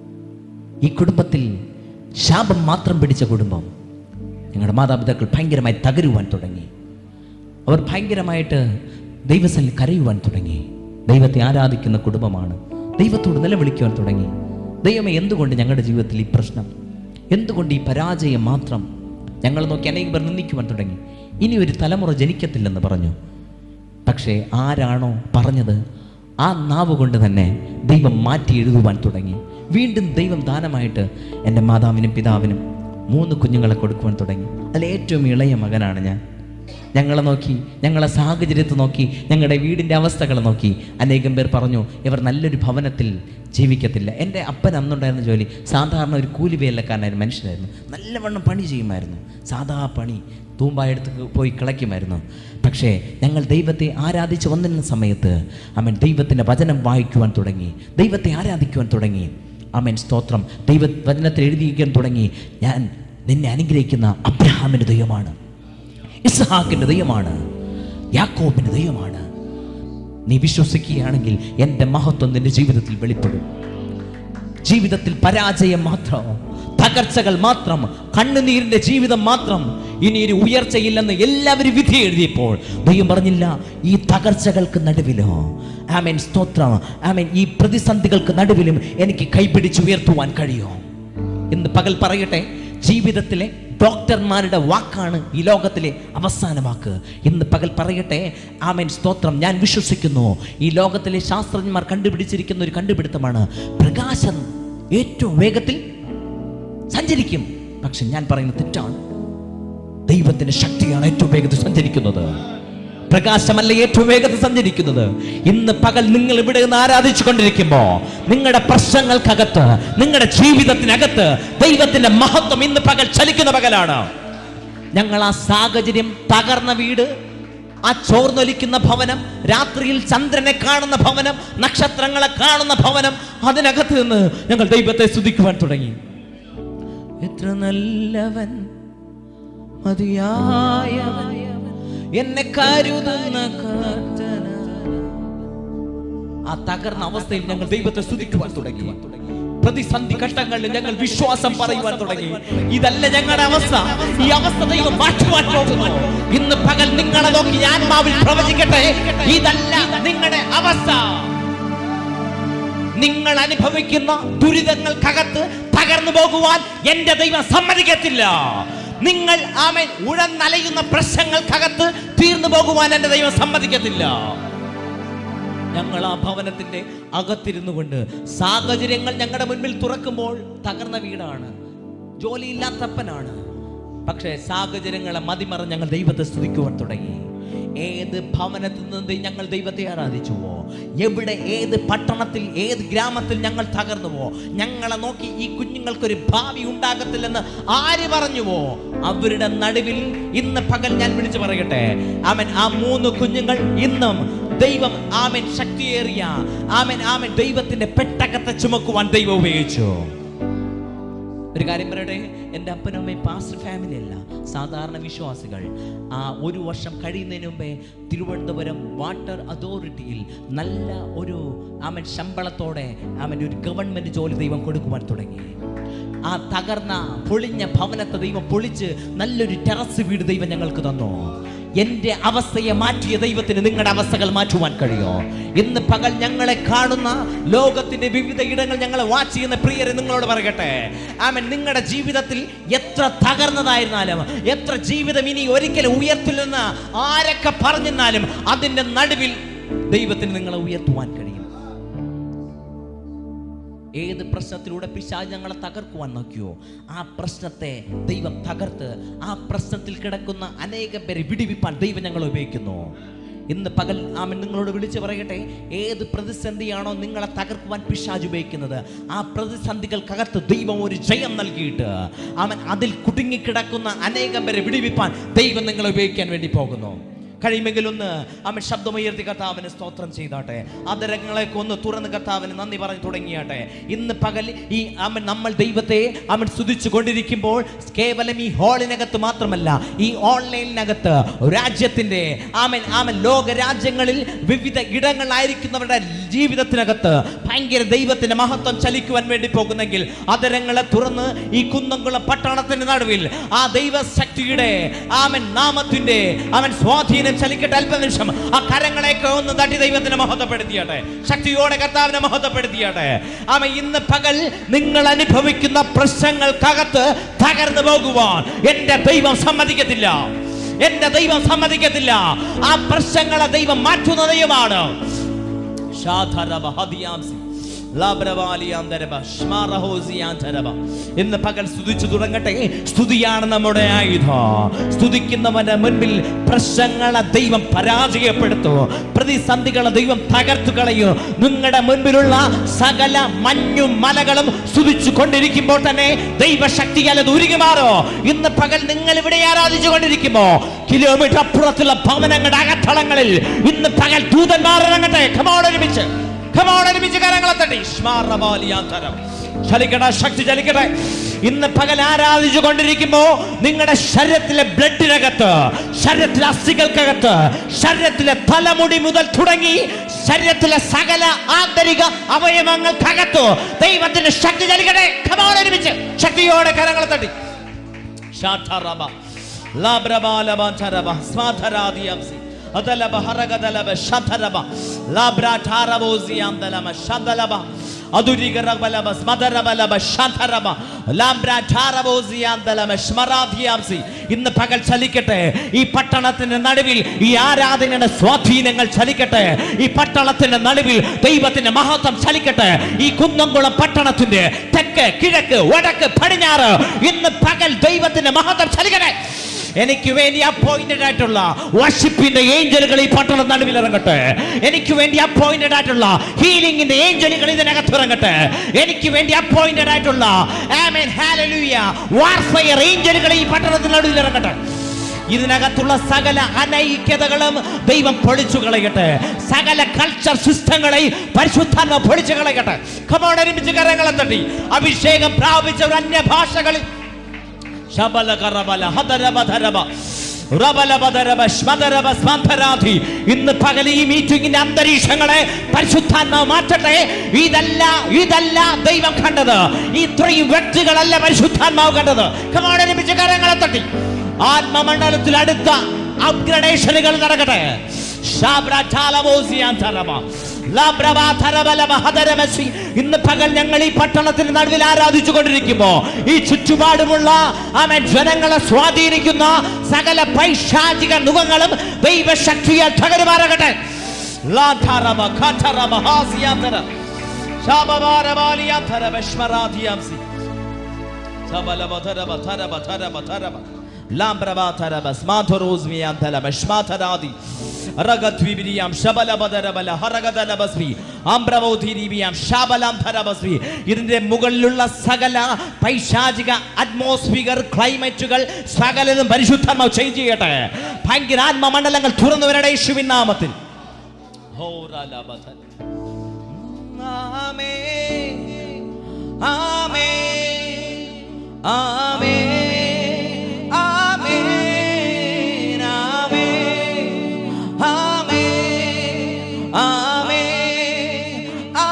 ഈ കുടുംബത്തിൽ ശാപം മാത്രം പിടിച്ച കുടുംബം ഞങ്ങളുടെ മാതാപിതാക്കൾ ഭയങ്കരമായി തകരുവാൻ തുടങ്ങി അവർ ഭയങ്കരമായിട്ട് ദൈവസനിൽ കരയുവാൻ തുടങ്ങി ദൈവത്തെ ആരാധിക്കുന്ന കുടുംബമാണ് ദൈവത്തോട് നിലവിളിക്കുവാൻ തുടങ്ങി ദൈവമേ എന്തുകൊണ്ട് ഞങ്ങളുടെ ജീവിതത്തിൽ ഈ പ്രശ്നം എന്തുകൊണ്ട് ഈ പരാജയം മാത്രം ഞങ്ങൾ നോക്കി അനേകം പേർ നിന്ദിക്കുവാൻ തുടങ്ങി ഇനി ഒരു തലമുറ ജനിക്കത്തില്ലെന്ന് പറഞ്ഞു പക്ഷേ ആരാണോ പറഞ്ഞത് ആ നാവ് കൊണ്ട് തന്നെ ദൈവം മാറ്റി എഴുതുവാൻ തുടങ്ങി വീണ്ടും ദൈവം ദാനമായിട്ട് എൻ്റെ മാതാവിനും പിതാവിനും മൂന്ന് കുഞ്ഞുങ്ങളെ കൊടുക്കുവാൻ തുടങ്ങി അതിൽ ഏറ്റവും ഇളയ മകനാണ് ഞാൻ ഞങ്ങളെ നോക്കി ഞങ്ങളെ സാഹചര്യത്തെ നോക്കി ഞങ്ങളുടെ വീടിൻ്റെ അവസ്ഥകളെ നോക്കി അനേകം പേർ പറഞ്ഞു ഇവർ നല്ലൊരു ഭവനത്തിൽ ജീവിക്കത്തില്ല എൻ്റെ അപ്പൻ അന്നുണ്ടായിരുന്ന ജോലി സാധാരണ ഒരു കൂലി വേലക്കാരനായിരുന്നു മനുഷ്യനായിരുന്നു നല്ലവണ്ണം പണി ചെയ്യുമായിരുന്നു സാധാ പണി തൂമ്പായെടുത്ത് പോയി കിളയ്ക്കുമായിരുന്നു പക്ഷേ ഞങ്ങൾ ദൈവത്തെ ആരാധിച്ച് വന്നിരുന്ന സമയത്ത് അവൻ ദൈവത്തിൻ്റെ വചനം വായിക്കുവാൻ തുടങ്ങി ദൈവത്തെ ആരാധിക്കുവാൻ തുടങ്ങി അമൻ സ്തോത്രം ദൈവ വചനത്തിൽ എഴുതിയിരിക്കാൻ തുടങ്ങി ഞാൻ നിന്നെ അനുഗ്രഹിക്കുന്ന അബ്രഹാമിൻ്റെ ദൈവമാണ് ഇസ്ഹാക്കിൻ്റെ ദൈവമാണ് യാക്കോബിൻ്റെ ദൈവമാണ് നീ വിശ്വസിക്കുകയാണെങ്കിൽ എൻ്റെ മഹത്വം നിന്റെ ജീവിതത്തിൽ വെളിപ്പെടും ജീവിതത്തിൽ പരാജയം മാത്രം തകർച്ചകൾ മാത്രം കണ്ണുനീരിന്റെ ജീവിതം മാത്രം ഇനി ഒരു ഉയർച്ചയില്ലെന്ന് എല്ലാവരും വിധി എഴുതിയപ്പോൾ ദൈവം പറഞ്ഞില്ല ഈ തകർച്ചകൾക്ക് നടുവിലോ ആമേൻ സ്തോത്രം ആമേൻ ഈ പ്രതിസന്ധികൾക്ക് നടുവിലും എനിക്ക് കൈപിടിച്ചുയർത്തുവാൻ കഴിയും എന്ന് പകൽ പറയട്ടെ ജീവിതത്തിലെ ഡോക്ടർമാരുടെ വാക്കാണ് ഈ ലോകത്തിലെ അവസാന വാക്ക് ഇന്ന് പകൽ പറയട്ടെ ആമേൻ സ്തോത്രം ഞാൻ വിശ്വസിക്കുന്നു ഈ ലോകത്തിലെ ശാസ്ത്രജ്ഞന്മാർ കണ്ടുപിടിച്ചിരിക്കുന്ന ഒരു കണ്ടുപിടുത്തമാണ് പ്രകാശം ഏറ്റവും വേഗത്തിൽ സഞ്ചരിക്കും പക്ഷെ ഞാൻ പറയുന്നത് തെറ്റാണ് ദൈവത്തിന്റെ ശക്തിയാണ് ഏറ്റവും വേഗത്തിൽ സഞ്ചരിക്കുന്നത് പ്രകാശമല്ല ഏറ്റവും വേഗത്തിൽ സഞ്ചരിക്കുന്നത് ഇന്ന് പകൽ നിങ്ങൾ ഇവിടെ നിന്ന് ആരാധിച്ചു കൊണ്ടിരിക്കുമ്പോ നിങ്ങളുടെ പ്രശ്നങ്ങൾക്കകത്ത് നിങ്ങളുടെ ജീവിതത്തിനകത്ത് ദൈവത്തിന്റെ മഹത്വം ഇന്ന് പകൽ ചലിക്കുന്ന പകലാണ് ഞങ്ങൾ ആ സാഹചര്യം തകർന്ന വീട് ആ ചോർന്നൊലിക്കുന്ന ഭവനം രാത്രിയിൽ ചന്ദ്രനെ കാണുന്ന ഭവനം നക്ഷത്രങ്ങളെ കാണുന്ന ഭവനം അതിനകത്ത് നിന്ന് ഞങ്ങൾ ദൈവത്തെ സ്തുതിക്കുവാൻ തുടങ്ങി എത്ര നല്ലവൻ മതിയായവൻ എന്നെ കരുതുന്ന കർത്തന ആ തകർന്ന അവസ്ഥയിൽ ഞങ്ങൾ ദൈവത്തെ സ്തുതിക്കുവാൻ തുടങ്ങി പ്രതിസന്ധി ഘട്ടങ്ങളിൽ ഞങ്ങൾ വിശ്വാസം പറയുവാൻ തുടങ്ങി ഇതല്ല ഞങ്ങളുടെ അവസ്ഥ ഈ അവസ്ഥ ദൈവം മാറ്റുവാൻ പോകുന്നു ഇന്ന് പകൽ നിങ്ങളെ നോക്കി ഞാൻ മാവിൽ പ്രവചിക്കട്ടെ ഇതല്ല നിങ്ങളുടെ അവസ്ഥ നിങ്ങൾ അനുഭവിക്കുന്ന ദുരിതങ്ങൾക്കകത്ത് തകർന്നു പോകുവാൻ എന്റെ ദൈവം സമ്മതിക്കത്തില്ല നിങ്ങൾ ആമേൻ ഉഴന്നലയുന്ന പ്രശ്നങ്ങൾക്കകത്ത് തീർന്നു പോകുവാൻ എന്റെ ദൈവം സമ്മതിക്കത്തില്ല ഞങ്ങൾ ആ ഭവനത്തിന്റെ അകത്തിരുന്നു കൊണ്ട് സാഹചര്യങ്ങൾ ഞങ്ങളുടെ മുൻപിൽ തുറക്കുമ്പോൾ തകർന്ന വീടാണ് ജോലിയില്ലാത്തപ്പനാണ് പക്ഷേ സാഹചര്യങ്ങളെ മതിമറന്ന് ഞങ്ങൾ ദൈവത്തെ സ്തുതിക്കുവാൻ തുടങ്ങി ഏത് ഭവനത്തിൽ നിന്ന് ഞങ്ങൾ ദൈവത്തെ ആരാധിച്ചുവോ എവിടെ ഏത് പട്ടണത്തിൽ ഏത് ഗ്രാമത്തിൽ ഞങ്ങൾ തകർന്നുവോ ഞങ്ങളെ നോക്കി ഈ കുഞ്ഞുങ്ങൾക്കൊരു ഭാവി ഉണ്ടാകത്തില്ലെന്ന് ആര് പറഞ്ഞുവോ അവരുടെ നടുവിൽ ഇന്ന് പകൽ ഞാൻ വിളിച്ചു പറയട്ടെ അവൻ ആ മൂന്ന് കുഞ്ഞുങ്ങൾ ഇന്നും ദൈവം ആമൻ ശക്തിയേറിയ ആമൻ ആമൻ ദൈവത്തിന്റെ പെട്ടകത്തെ ചുമക്കുവാൻ ദൈവം ഉപയോഗിച്ചു ഒരു കാര്യം പറയട്ടെ എൻ്റെ അപ്പനും അമ്മയും പാസ്റ്റർ ഫാമിലി അല്ല സാധാരണ വിശ്വാസികൾ ആ ഒരു വർഷം കഴിയുന്നതിന് മുമ്പേ തിരുവനന്തപുരം വാട്ടർ അതോറിറ്റിയിൽ നല്ല ഒരു ആമൻ ശമ്പളത്തോടെ ആമൻ ഒരു ഗവൺമെൻറ് ജോലി ദൈവം കൊടുക്കുവാൻ തുടങ്ങി ആ തകർന്ന പൊളിഞ്ഞ ഭവനത്തെ ദൈവം പൊളിച്ച് നല്ലൊരു ടെറസ് വീട് ദൈവം ഞങ്ങൾക്ക് തന്നു എൻ്റെ അവസ്ഥയെ മാറ്റിയ ദൈവത്തിന് നിങ്ങളുടെ അവസ്ഥകൾ മാറ്റുവാൻ കഴിയോ ഇന്ന് പകൽ ഞങ്ങളെ കാണുന്ന ലോകത്തിന്റെ വിവിധ ഇടങ്ങൾ ഞങ്ങളെ വാച്ച് ചെയ്യുന്ന പ്രിയരെ നിങ്ങളോട് പറയട്ടെ ആമൻ നിങ്ങളുടെ ജീവിതത്തിൽ എത്ര തകർന്നതായിരുന്നാലും എത്ര ജീവിതം ഇനി ഒരിക്കലും ഉയർത്തില്ലെന്ന് ആരൊക്കെ പറഞ്ഞെന്നാലും അതിൻ്റെ നടുവിൽ ദൈവത്തിന് നിങ്ങളെ ഉയർത്തുവാൻ കഴിയും ഏത് പ്രശ്നത്തിലൂടെ പിശാച് ഞങ്ങളെ തകർക്കുവാൻ നോക്കിയോ ആ പ്രശ്നത്തെ ദൈവം തകർത്ത് ആ പ്രശ്നത്തിൽ കിടക്കുന്ന അനേകം പേരെ വിടിവിപ്പാൻ ദൈവം ഞങ്ങളെ ഉപയോഗിക്കുന്നു ഇന്ന് പകൽ ആമൻ നിങ്ങളോട് വിളിച്ചു പറയട്ടെ ഏത് പ്രതിസന്ധിയാണോ നിങ്ങളെ തകർക്കുവാൻ പിശാജ് ഉപയോഗിക്കുന്നത് ആ പ്രതിസന്ധികൾക്കകത്ത് ദൈവം ഒരു ജയം നൽകിയിട്ട് അവൻ അതിൽ കുടുങ്ങിക്കിടക്കുന്ന അനേകം പേരെ വിടിവിപ്പാൻ ദൈവം നിങ്ങളെ ഉപയോഗിക്കാൻ വേണ്ടി പോകുന്നു കഴിയുമെങ്കിൽ ഒന്ന് അവൻ ശബ്ദമുയർത്തി കർത്താവിന് സ്തോത്രം ചെയ്താട്ടെ അതരങ്ങളെയൊക്കെ ഒന്ന് തുറന്ന് കർത്താവിന് നന്ദി പറഞ്ഞു തുടങ്ങിയാട്ടെ ഇന്ന് പകൽ ഈ അവൻ നമ്മൾ ദൈവത്തെ അവൻ സ്തുതിച്ചു കൊണ്ടിരിക്കുമ്പോൾ കേവലം ഈ ഹാളിനകത്ത് മാത്രമല്ല ഈ ഓൺലൈനിനകത്ത് രാജ്യത്തിന്റെ ആമൻ ആമൻ ലോക രാജ്യങ്ങളിൽ വിവിധ ഇടങ്ങളിലായിരിക്കുന്നവരുടെ ജീവിതത്തിനകത്ത് ഭയങ്കര ദൈവത്തിന്റെ മഹത്വം ചലിക്കുവാൻ വേണ്ടി പോകുന്നെങ്കിൽ അതരങ്ങളെ തുറന്ന് ഈ കുന്നംകുളം പട്ടണത്തിന്റെ നടുവിൽ ആ ദൈവശക്തിയുടെ ആമൻ നാമത്തിന്റെ അവൻ സ്വാധീനം ചലിക്കട്ടെ അല്പനിമിഷം ആ കരങ്ങളെയൊക്കെ ഒന്ന് തട്ടി ദൈവത്തിന് മഹത്വപ്പെടുത്തിയാട്ടെ ശക്തിയോടെ കർത്താവിനെ മഹത്വപ്പെടുത്തിയാട്ടെ ആമ ഇന്ന് പകൽ നിങ്ങൾ അനുഭവിക്കുന്ന പ്രശ്നങ്ങൾക്കകത്ത് തകർന്നു പോകുവാൻ എന്റെ ദൈവം സമ്മതിക്കത്തില്ല എന്റെ ദൈവം സമ്മതിക്കത്തില്ല ആ പ്രശ്നങ്ങളെ ദൈവം മാറ്റുന്ന ദൈവമാണ് ഷാധരബ ഹദിയാംസി ലാബ്രവാലിയാന്തരബ ശ്മാറഹോസിയാന്തരബ. ഇന്ന് പകൽ സ്തുതിച്ചു തുടങ്ങട്ടെ സ്തുതിയാണ് നമ്മുടെ ആയുധം സ്തുതിക്കുന്നവന്റെ മുൻപിൽ പ്രശ്നങ്ങളെ ദൈവം പരാജയപ്പെടുത്തു പ്രതിസന്ധികളെ ദൈവം തകർത്തു കളയൂ നിങ്ങളുടെ മുൻപിലുള്ള സകല മഞ്ഞും മലകളും സ്തുതിച്ചു കൊണ്ടിരിക്കുമ്പോൾ തന്നെ ദൈവശക്തിയാൽ അത് ഉരുകി മാറോ ഇന്ന് പകൽ നിങ്ങൾ ഇവിടെ ആരാധിച്ചു കൊണ്ടിരിക്കുമ്പോ കിലോമീറ്റർ അപ്പുറത്തുള്ള ഭവനങ്ങളുടെ അകത്തളങ്ങളിൽ ഇന്ന് പകൽ ദൂതന്മാർ ഇറങ്ങട്ടെ കമോട് ഒരുമിച്ച് കമോൺ ഒരുമിച്ച് കരങ്ങളെ തട്ടി ശ്മാറബാലിയാന്തരം. ചലിക്കട്ടെ ശക്തി ചലിക്കട്ടെ ഇന്ന് പകൽ ആരാധിച്ചു കൊണ്ടിരിക്കുമ്പോ നിങ്ങളുടെ ശരീരത്തിലെ ബ്ലഡിനകത്ത് ശരീരത്തിലെ അസ്ഥികൾക്കകത്ത് ശരീരത്തിലെ തലമുടി മുതൽ തുടങ്ങി ശരീരത്തിലെ സകല ആന്തരിക അവയവങ്ങൾക്കകത്ത് ദൈവത്തിന്റെ ശക്തി ചലിക്കട്ടെ കമോൺ ഒരുമിച്ച് ശക്തിയോടെ കരങ്ങളെ തട്ടി ഷാഠറബ ലാബ്രബാലബാചരബ സ്വാധരാദിയംസി അതലബ ഹരഗദലബ ശധരബ ലാബ്രാഠാരബോസിയാന്തലമ ശദലബ അതുരിഗരബലബ സ്മദരബലബ ശധരബ ലാബ്രാഠാരബോസിയാന്തലമ ശ്മരാധിയാംസി ഇന്ന് പകൽ ചലിക്കട്ടെ ഈ പട്ടണത്തിന്റെ നടുവിൽ ഈ ആരാധനയുടെ സ്വാധീനങ്ങൾ ചലിക്കട്ടെ ഈ പട്ടണത്തിന്റെ നടുവിൽ ദൈവത്തിന്റെ മഹത്വം ചലിക്കട്ടെ ഈ കുന്നംകുളം പട്ടണത്തിന്റെ തെക്ക് കിഴക്ക് വടക്ക് പടിഞ്ഞാറ് ഇന്ന് പകൽ ദൈവത്തിന്റെ മഹത്വം ചലിക്കട്ടെ എനിക്ക് വേണ്ടി അപ്പോയിന്റഡ് ആയിട്ടുള്ള വർഷിപ്പിന്റെ ഏഞ്ചലുകൾ ഈ പട്ടണ നടുവിൽ ഇറങ്ങട്ടെ എനിക്ക് വേണ്ടി അപ്പോയിന്റഡ് ആയിട്ടുള്ള ഹീലിംഗിന്റെ ഏഞ്ചലുകൾ ഇതിനകത്ത് ഇറങ്ങട്ടെ എനിക്ക് വേണ്ടി അപ്പോയിന്റഡ് ആയിട്ടുള്ള ആമേൻ ഹാലലൂയ വാർഫയർ ഏഞ്ചലുകൾ ഈ പട്ടണത്തിന് നടുവിൽ ഇറങ്ങട്ടെ ഇതിനകത്തുള്ള സകല അനൈക്യതകളും ദൈവം പൊളിച്ചു കളയട്ടെ സകല കൾച്ചർ സിസ്റ്റങ്ങളെ പരിശുദ്ധാത്മ പൊളിച്ചു കളയട്ടെ കമോൺ ഒരുമിച്ച് കരങ്ങളെ തട്ടി അഭിഷേകം പ്രാപിച്ച അന്യഭാഷകളിൽ ശബല കറബല ഹദരബ ധരബ റബലബദരബ ശ്മദരബ സ്മന്ധരാധി. ഇന്ന് പകൽ ഈ മീറ്റിംഗിന്റെ അന്തരീക്ഷങ്ങളെ പരിശുദ്ധാത്മാവ് മാറ്റട്ടെ ഇതല്ല ഇതല്ല ദൈവം കണ്ടത് ഇത്രയും വ്യക്തികളല്ല പരിശുദ്ധാത്മാവ് കണ്ടത് കമാടനിപ്പിച്ച് കരങ്ങളെ തട്ടി ആത്മമണ്ഡലത്തിൽ അടുത്ത അപ്ഗ്രഡേഷനുകൾ നടക്കട്ടെ ശാബ്രചാലമോസിയാന്തരമ. ലാബ്രവാധരബലമഹദരമസി. ഇന്ന് പകൽ ഞങ്ങൾ ഈ പട്ടണത്തിന് നടുവിൽ ആരാധിച്ചു കൊണ്ടിരിക്കുമ്പോ ഈ ചുറ്റുപാടുമുള്ള ആമേ ജനങ്ങളെ സ്വാധീനിക്കുന്ന സകല പൈശാചിക മുഖങ്ങളും ദൈവശക്തിയാൽ തകരുമാറാകട്ടെ ലാധാരമ ഖാഠരമ ഹാസിയാന്തര. ശാബവാരവാലിയാന്തര വിശ്വരാധിയാംസി. സബലബധരബ ധരബ ധരബ ധരബ. ലാംബ്രവാധരബ സ്മാധുരോസ്മിയാന്തലബ ശ്മാധരാദി. റഗദ്വിബിരിയാം ശബലബധരബല ഹറഗദലബസ്മി. ആംബ്രവോധിരിബിയാം ശാബലാംധരബസ്മി. ഇതിന്റെ മുകളിലുള്ള സകല പൈശാചിക അറ്റ്മോസ്ഫിയർ ക്ലൈമറ്റുകൾ സകലതും പരിശുദ്ധമാവ് ചേഞ്ച് ചെയ്യട്ടെ ഭയങ്കര ആത്മമണ്ഡലങ്ങൾ തുറന്നു വരട്ടെ യേശുവിൻ നാമത്തിൽ ഹോറലബധര. ആമേൻ ആമേൻ ആമേൻ ആമേൻ ആമേൻ ആമേൻ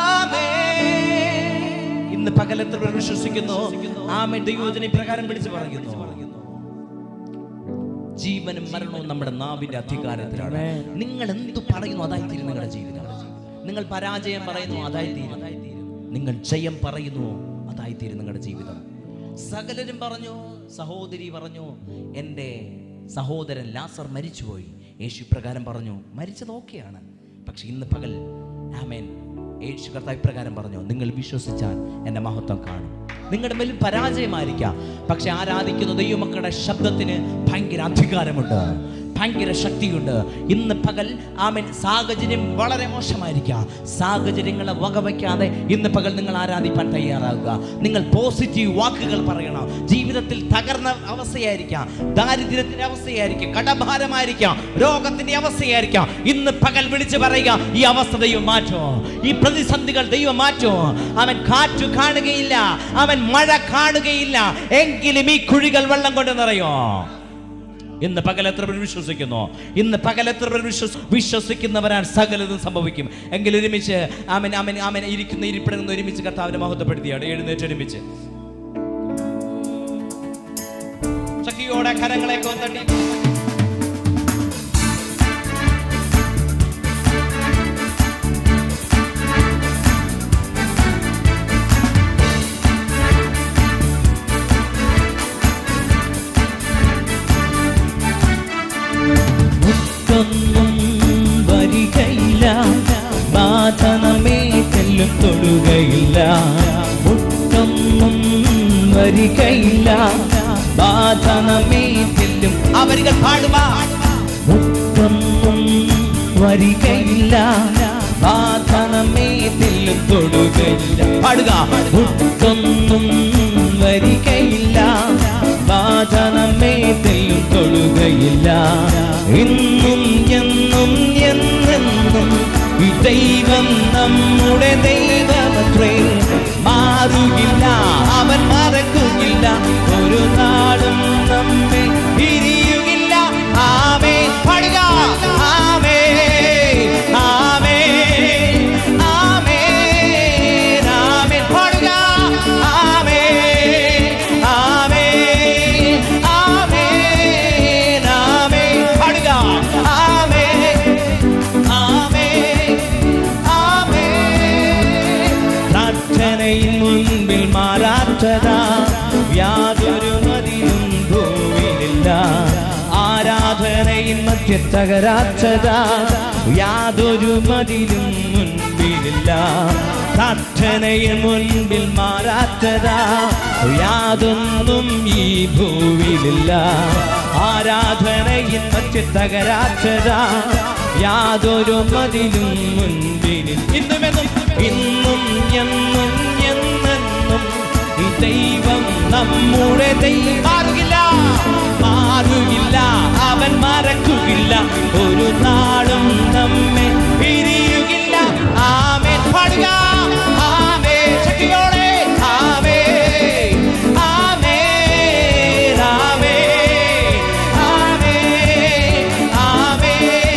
ആമേൻ ഇന്ന് പകലത്തിൽ പേർ വിശ്വസിക്കുന്നു ആമേൻ ദൈവജന പ്രകാരം വിളിച്ചു പറയുന്നു ജീവനും മരണവും നമ്മുടെ നാവിന്റെ അധികാരത്തിലാണ് നിങ്ങൾ എന്തു പറയുന്നു അതായി തീരും നിങ്ങളുടെ ജീവിതം നിങ്ങൾ പരാജയം പറയുന്നു അതായി തീരും നിങ്ങൾ ജയം പറയുന്നു അതായി തീരും നിങ്ങളുടെ ജീവിതം സകലരും പറഞ്ഞു സഹോദരി പറഞ്ഞു എൻ്റെ സഹോദരൻ ലാസർ മരിച്ചുപോയി യേശു പ്രകാരം പറഞ്ഞു മരിച്ചത് ഓക്കെയാണ് പക്ഷെ ഇന്ന് പകൽ ആമേൻ യേശു കർത്താവ് ഇപ്രകാരം പറഞ്ഞു നിങ്ങൾ വിശ്വസിച്ചാൽ എൻ്റെ മഹത്വം കാണും നിങ്ങളുടെ മേൽ പരാജയമായിരിക്കാം പക്ഷെ ആരാധിക്കുന്ന ദൈവമക്കളുടെ ശബ്ദത്തിന് ഭയങ്കര അധികാരമുണ്ട് ഭയങ്കര ശക്തിയുണ്ട് ഇന്ന് പകൽ ആമൻ സാഹചര്യം വളരെ മോശമായിരിക്കാം സാഹചര്യങ്ങളെ വകവയ്ക്കാതെ ഇന്ന് പകൽ നിങ്ങൾ ആരാധിപ്പാൻ തയ്യാറാകുക നിങ്ങൾ പോസിറ്റീവ് വാക്കുകൾ പറയണം ജീവിതത്തിൽ തകർന്ന അവസ്ഥയായിരിക്കാം ദാരിദ്ര്യത്തിന്റെ അവസ്ഥയായിരിക്കാം കടഭാരമായിരിക്കാം രോഗത്തിന്റെ അവസ്ഥയായിരിക്കാം ഇന്ന് പകൽ വിളിച്ചു പറയുക ഈ അവസ്ഥ ദൈവം മാറ്റോ ഈ പ്രതിസന്ധികൾ ദൈവം മാറ്റോ അവൻ കാറ്റു കാണുകയില്ല അവൻ മഴ കാണുകയില്ല എങ്കിലും ഈ കുഴികൾ വെള്ളം കൊണ്ട് നിറയോ ഇന്ന് പകൽ എത്ര പേർ വിശ്വസിക്കുന്നു ഇന്ന് പകൽ എത്ര പേർ വിശ്വസ് വിശ്വസിക്കുന്നവരാൻ സകലതും സംഭവിക്കും എങ്കിൽ ഒരുമിച്ച് ആമൻ ആമൻ ആമൻ ഇരിക്കുന്ന ഇരിപ്പിടുന്ന ഒരുമിച്ച് കർത്താവിനെ മഹത്വപ്പെടുത്തിയാണ് എഴുന്നേറ്റ് ഒരുമിച്ച് ശക്തിയോടെ കരങ്ങളെ കൊന്തട്ടി മുത്തൊന്നും വരികയില്ല ബാധ നമ്മെ ചെല്ലും തൊടുകയില്ല മുത്തൊന്നും വരികയില്ല ബാധ നമ്മെ ചെല്ലും അവരികൾ പാടുവാ മുത്തൊന്നും വരികയില്ല ബാധ നമ്മെ ചെല്ലും തൊടുകയില്ല പാടുക മുത്തൊന്നും വരികയില്ല ബാധ നമ്മെ തെല്ലും തൊഴുകയില്ല ഇന്നും എന്നും എന്നെന്നും ഈ ദൈവം നമ്മുടെ ദൈവമത്രേ മാറുകില്ല അവൻ മറക്കുകയില്ല ഒരു നാളും നമ്മെ പിരിയുകില്ല ആമേ പാടുക ആമേ ആമേ ആമേ ആമേ പാടുക ആമേ ആമേ ആമേ ആമേ പാടുക ആമേ ആമേ ആമേ പ്രാർത്ഥനയിൽ മുൻപിൽ മാറാത്തതാ യാതൊരു മതിയും ഭൂമിയിലില്ല ആരാധനയിൽ മധ്യ തകരാത്തതാ യാതൊരു മതിലും മുൻപിലില്ല പ്രാർത്ഥനയിൽ മുൻപിൽ മാറാത്തതാ യാതൊന്നും ഈ ഭൂവിലില്ല ആരാധനയിൽ മറ്റ് തകരാത്തതാ യാതൊരു മതിലും മുൻപിലിൽ ഇന്നുമെന്നും ഇന്നും എന്നും എന്നെന്നും ഈ ദൈവം നമ്മുടെ ദൈവം മാറുകില്ല മാറുകില്ല അവൻ മറക്കുകയില്ല ഒരു നാളും നമ്മെ പിരിയുകില്ല ആമേ പാടുക ആമേ ശക്തിയോടെ ആമേ ആമേ ആമേ ആമേ ആമേ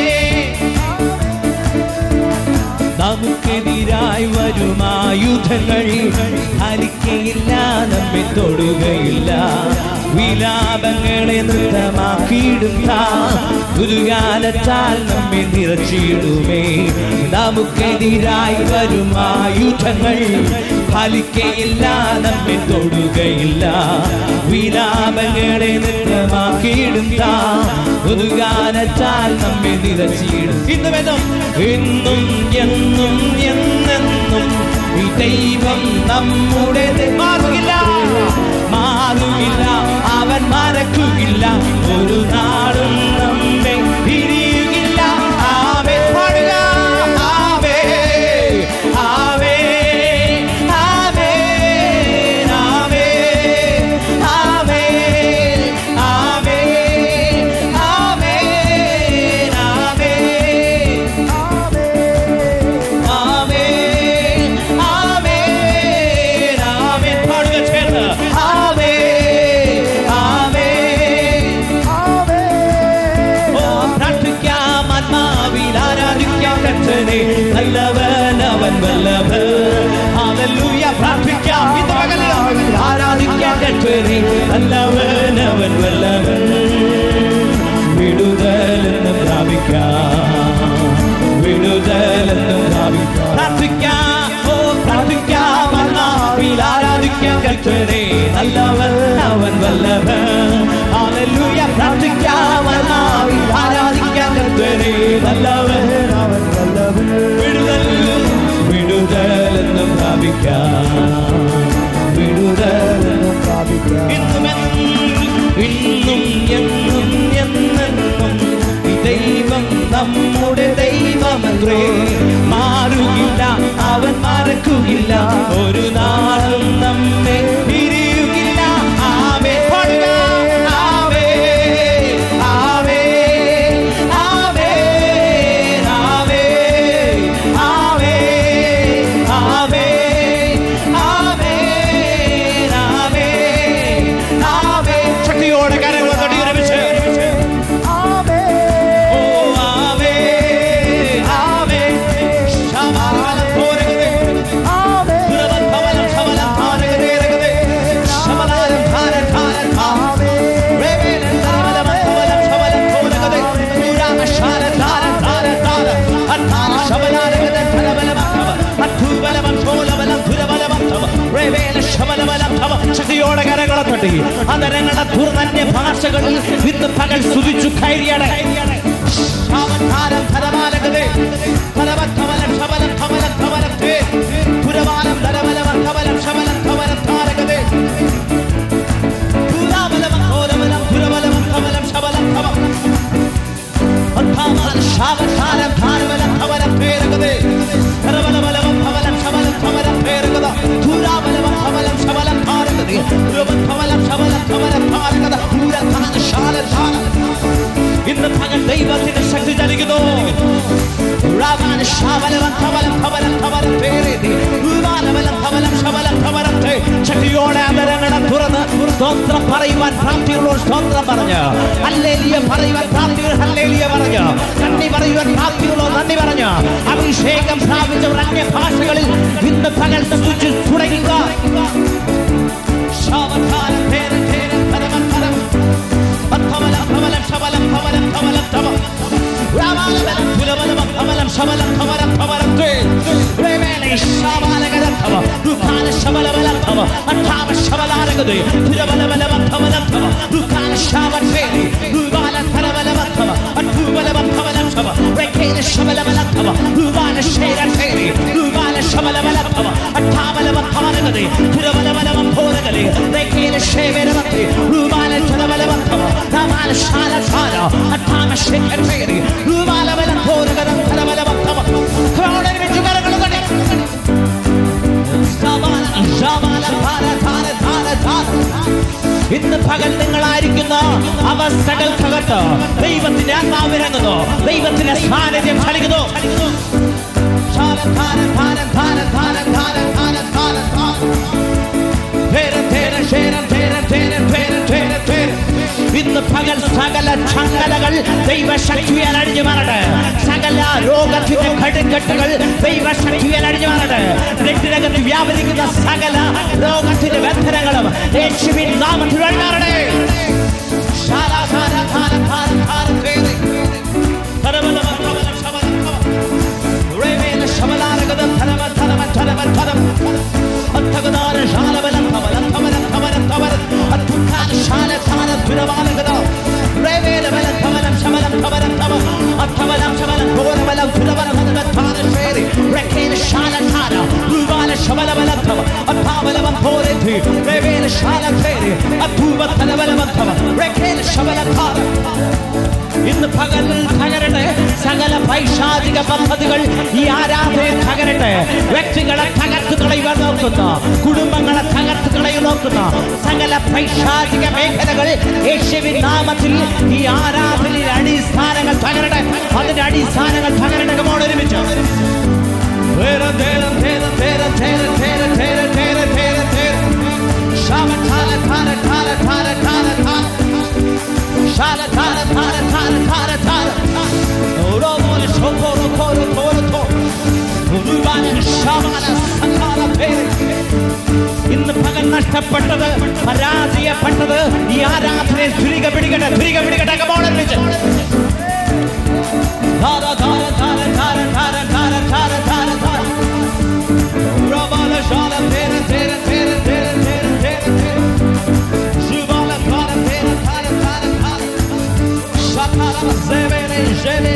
നമുക്കെതിരായി വരും ആയുധങ്ങൾ ഹരിക്കയില്ല നമ്മെ തൊടുകയില്ല വിലാപങ്ങളെ നൃത്തമാക്കിയിടുന്ന ഗുരുകാലത്താൽ നമ്മെ നിറച്ചിടുമേ നമുക്കെതിരായി വരും ആയുധങ്ങൾ ഫലിക്കയില്ല നമ്മെ തൊടുകയില്ല വിലാപങ്ങളെ നൃത്തമാക്കിയിടുന്ന ഗുരുകാലത്താൽ നമ്മെ നിറച്ചിടും ഇന്നുമെന്നും ഇന്നും എന്നും എന്നെന്നും ഈ ദൈവം നമ്മുടെ ദൈ- മാറുകില്ല മാറുകില്ല അവൻ മറക്കുകയില്ല ഒരു നാളും നമ്മെ പിരിയുകില്ല ആവേ പാടുക ആവേ ആവേ ആവേ ആവേ ആവേ ആവേ ആവേ ആവേ ആമേ ആമേ ആമേ പാടുക ചേർന്ന് ആമേ ആമേ ആമേ പ്രാപിക്കാം വിടുതലെന്നും പ്രാപിക്കാം പ്രാർത്ഥിക്കാം ഓ പ്രാർത്ഥിക്കാം അന്നാവിൽ ആരാധിക്കാം കർത്തനെ നല്ലവൻ അവൻ വല്ലഭൻ ഹല്ലേലൂയ പ്രാർത്ഥിക്കാം അന്നാവിൽ ആരാധിക്കാം കർത്തനെ നല്ലവൻ അവൻ വല്ലഭൻ വിടുതൽ വിടുതലെന്നും പ്രാപിക്കാം വിടുതലെന്നും പ്രാപിക്കാം ഇന്നും ഇന്നും എന്നും എന്നെന്നും ഈ ദൈവം നമ്മുടെ ദൈവമത്രേ മാറുകില്ല അവൻ മറക്കുകില്ല ഒരു നാളും നമ്മെ പിരിയുകില്ല ആമേ പാടുക. ആമേ, ആമേ, ആമേ, ആമേ, ആമേ, ആമേ, ആമേ, ആമേ, ആമേ. ശക്തിയോടെ കരങ്ങൾ തട്ടി ഒരുമിച്ച് ഓ ആവേ ആവേ ശമലം പോരകതേ പുരവൻ ഭവനം ശമലം ഭാരകതേ രകതേ ശമലം ഭാര ഭാര ഭാവേ രേവേലൻ ശമലം ഭവനം ശമലം പോരകതേ പുരാമ ശാല ധാര ധാര ധാര അധാര ശമലാരകതേ ധരബലം ഭവ അധുബലം ധോലബലം ധുരബലം ഭവ രേവേല ശമലബലം ഭവ ശക്തിയോടെ കരങ്ങളെ തട്ടി അതരങ്ങളുടെ ദുർനന്യ ഭാഷകളിൽ ഇന്ന് പകൽ സ്തുതിച്ചു കയറിയാണ് ശാവധാരം ധരമാലകതേ ധരവധവലം ശബലം ധവലം ധവലത്തേ പുരവാലം ധരവലം ധവലം ശബലം ധവലം ധാരകതേ പുരാബലം ഘോരബലം പുരബലം ധവലം ശബലം ധവം അദ്ധാമാല ശാവധാരം ധാരവലം ധവലം ഭേരകതേ ധരവലബലം ധവലം ശബലം ധവലം ഭേരകത പുരാബലം ധവലം ശബലം ധാരകതേ പുരവധവലം ശബലം ധവലം ധാരകത പുരധാന ശാല ധാര ഇന്ന് പകൽ ദൈവത്തിന്റെ ശക്തി ചലിക്കുന്നു റാവാന ശാവലവൻ ധവലം ധവലം ധവലം പേരേതി ഉവാലവലം ധവലം ശവലം ധവലത്തെ ശക്തിയോടെ അതരങ്ങളെ തുറന്ന് സ്തോത്രം പറയുവാൻ പ്രാപ്തിയുള്ളവർ സ്തോത്രം പറഞ്ഞ് ഹല്ലേലിയ പറയുവാൻ പ്രാപ്തികൾ ഹല്ലേലിയ പറഞ്ഞ് നന്ദി പറയുവാൻ പ്രാപ്തിയുള്ളവർ നന്ദി പറഞ്ഞ് അഭിഷേകം പ്രാപിച്ചവർ അന്യ ഭാഷകളിൽ ഇന്ന് പകൽ സ്തുതിച്ച് തുടങ്ങുക ശാവധാനം പേര് പേര് പരമം പരം ഭവലം ഭവലം ശബലം ഭവലം ഭവലം ഭവ രാമാലബലം പുലബലം ഭവലം ശബലം ഭവലം ഭവലം ത്വേ രേവേലൈ ശാബാലകലം ഭവ ദുഃഖാന ശബലബലം ഭവ അഠാമ ശബലാരകതേ പുലബലബലം ഭവലം ഭവ ദുഃഖാന ശാബേരി ദുബാല ധരബലം ഭവ അഠൂബലം ഭവലം ഭവ രേഖേന ശബലബലം ഭവ ദുബാല ശേരേരി ദുബാല ശബലബലം ഭവ അഠാബലം ഭവനകതേ പുലബലബലം ഭോരകലേ രേഖേന ശേവേരവത്തേ ദുബാല ധരബലം ഭവ രാമാല ശാല ശാല അഠാമ ശേഖരേരി ദുബാല ബലം ഭോരകലം ധരബലം ഭവ ക്രൗഡിൽ വെച്ച് കരങ്ങൾ തട്ടി ഇന്ന് പകൽ നിങ്ങളായിരിക്കുന്ന അവസ്ഥകൾക്കകത്ത് ദൈവത്തിന്റെ ആത്മാവിറങ്ങുന്നു ദൈവത്തിന്റെ സാന്നിധ്യം ചലിക്കുന്നു ഇന്ന് പകൽ സകല ചങ്ങലകൾ ദൈവശക്തിയാൽ അഴിഞ്ഞു മാറട്ടെ സകല രോഗത്തിന്റെ കടുക്കെട്ടുകൾ ദൈവശക്തിയാൽ അഴിഞ്ഞു മാറട്ടെ രണ്ടിനകത്ത് വ്യാപരിക്കുന്ന സകല രോഗത്തിന്റെ ബന്ധനങ്ങളും യേശുവിൻ നാമത്തിൽ അഴിഞ്ഞാറട്ടെ ശബലാരഗതം ധരമ ധരമ ധരമ ധരം അത്തഗതാര ശാലബലം ധവലം ധവലം ധവലം ധവലം അത്യുത്ഥാന ശാല ധാര ധുരവാലഗത റേവേലബലം ധവലം ശബലം ധവലം ധവ അധവലം ശബലം ഘോരബലം ധുരവലം ധവലം ധാര ശേരി റേഖേന ശാല ധാര ധുവാല ശബലബലം ധവ അധാബലം ഘോരധി റേവേല ശാല ധേരി അധൂവ ധനബലം ധവ റേഖേന ശബല ധാര ഇന്ന് പകൽ തകരട്ടെ സകല പൈശാചിക പദ്ധതികൾ ഈ ആരാധനയിൽ തകരട്ടെ വ്യക്തികളെ തകർത്ത് കളയുവാൻ നോക്കുന്ന കുടുംബങ്ങളെ തകർത്ത് കളയാൻ നോക്കുന്ന സകല പൈശാചിക മേഖലകൾ യേശുവിൻ നാമത്തിൽ ഈ ആരാധനയിൽ അടിസ്ഥാനങ്ങൾ തകരട്ടെ അതിന്റെ അടിസ്ഥാനങ്ങൾ തകരട്ടെ കമോൺ ഒരുമിച്ച് തേരം, തേരം, തേരം, തേരം, തേരം, തേരം, തേരം, തേരം, തേരം, തേരം. ശാമ, ധാര, ധാര, ധാര, ധാര, ധാര, ധാര. ശാല, ധാര, ധാര, ധാര, ധാര, ധാര. ഓരോ പോലെ ശോഭോരോ പോരോ പോരോ തോ. ഒരുപാട് ശാമാന, സകാല പേര്. ഇന്ന് പകൽ നഷ്ടപ്പെട്ടത് പരാജയപ്പെട്ടത് ഈ ആരാധനയെ തിരികെ പിടിക്കട്ടെ തിരികെ പിടിക്കട്ടെ കമോൺ ഒരുമിച്ച്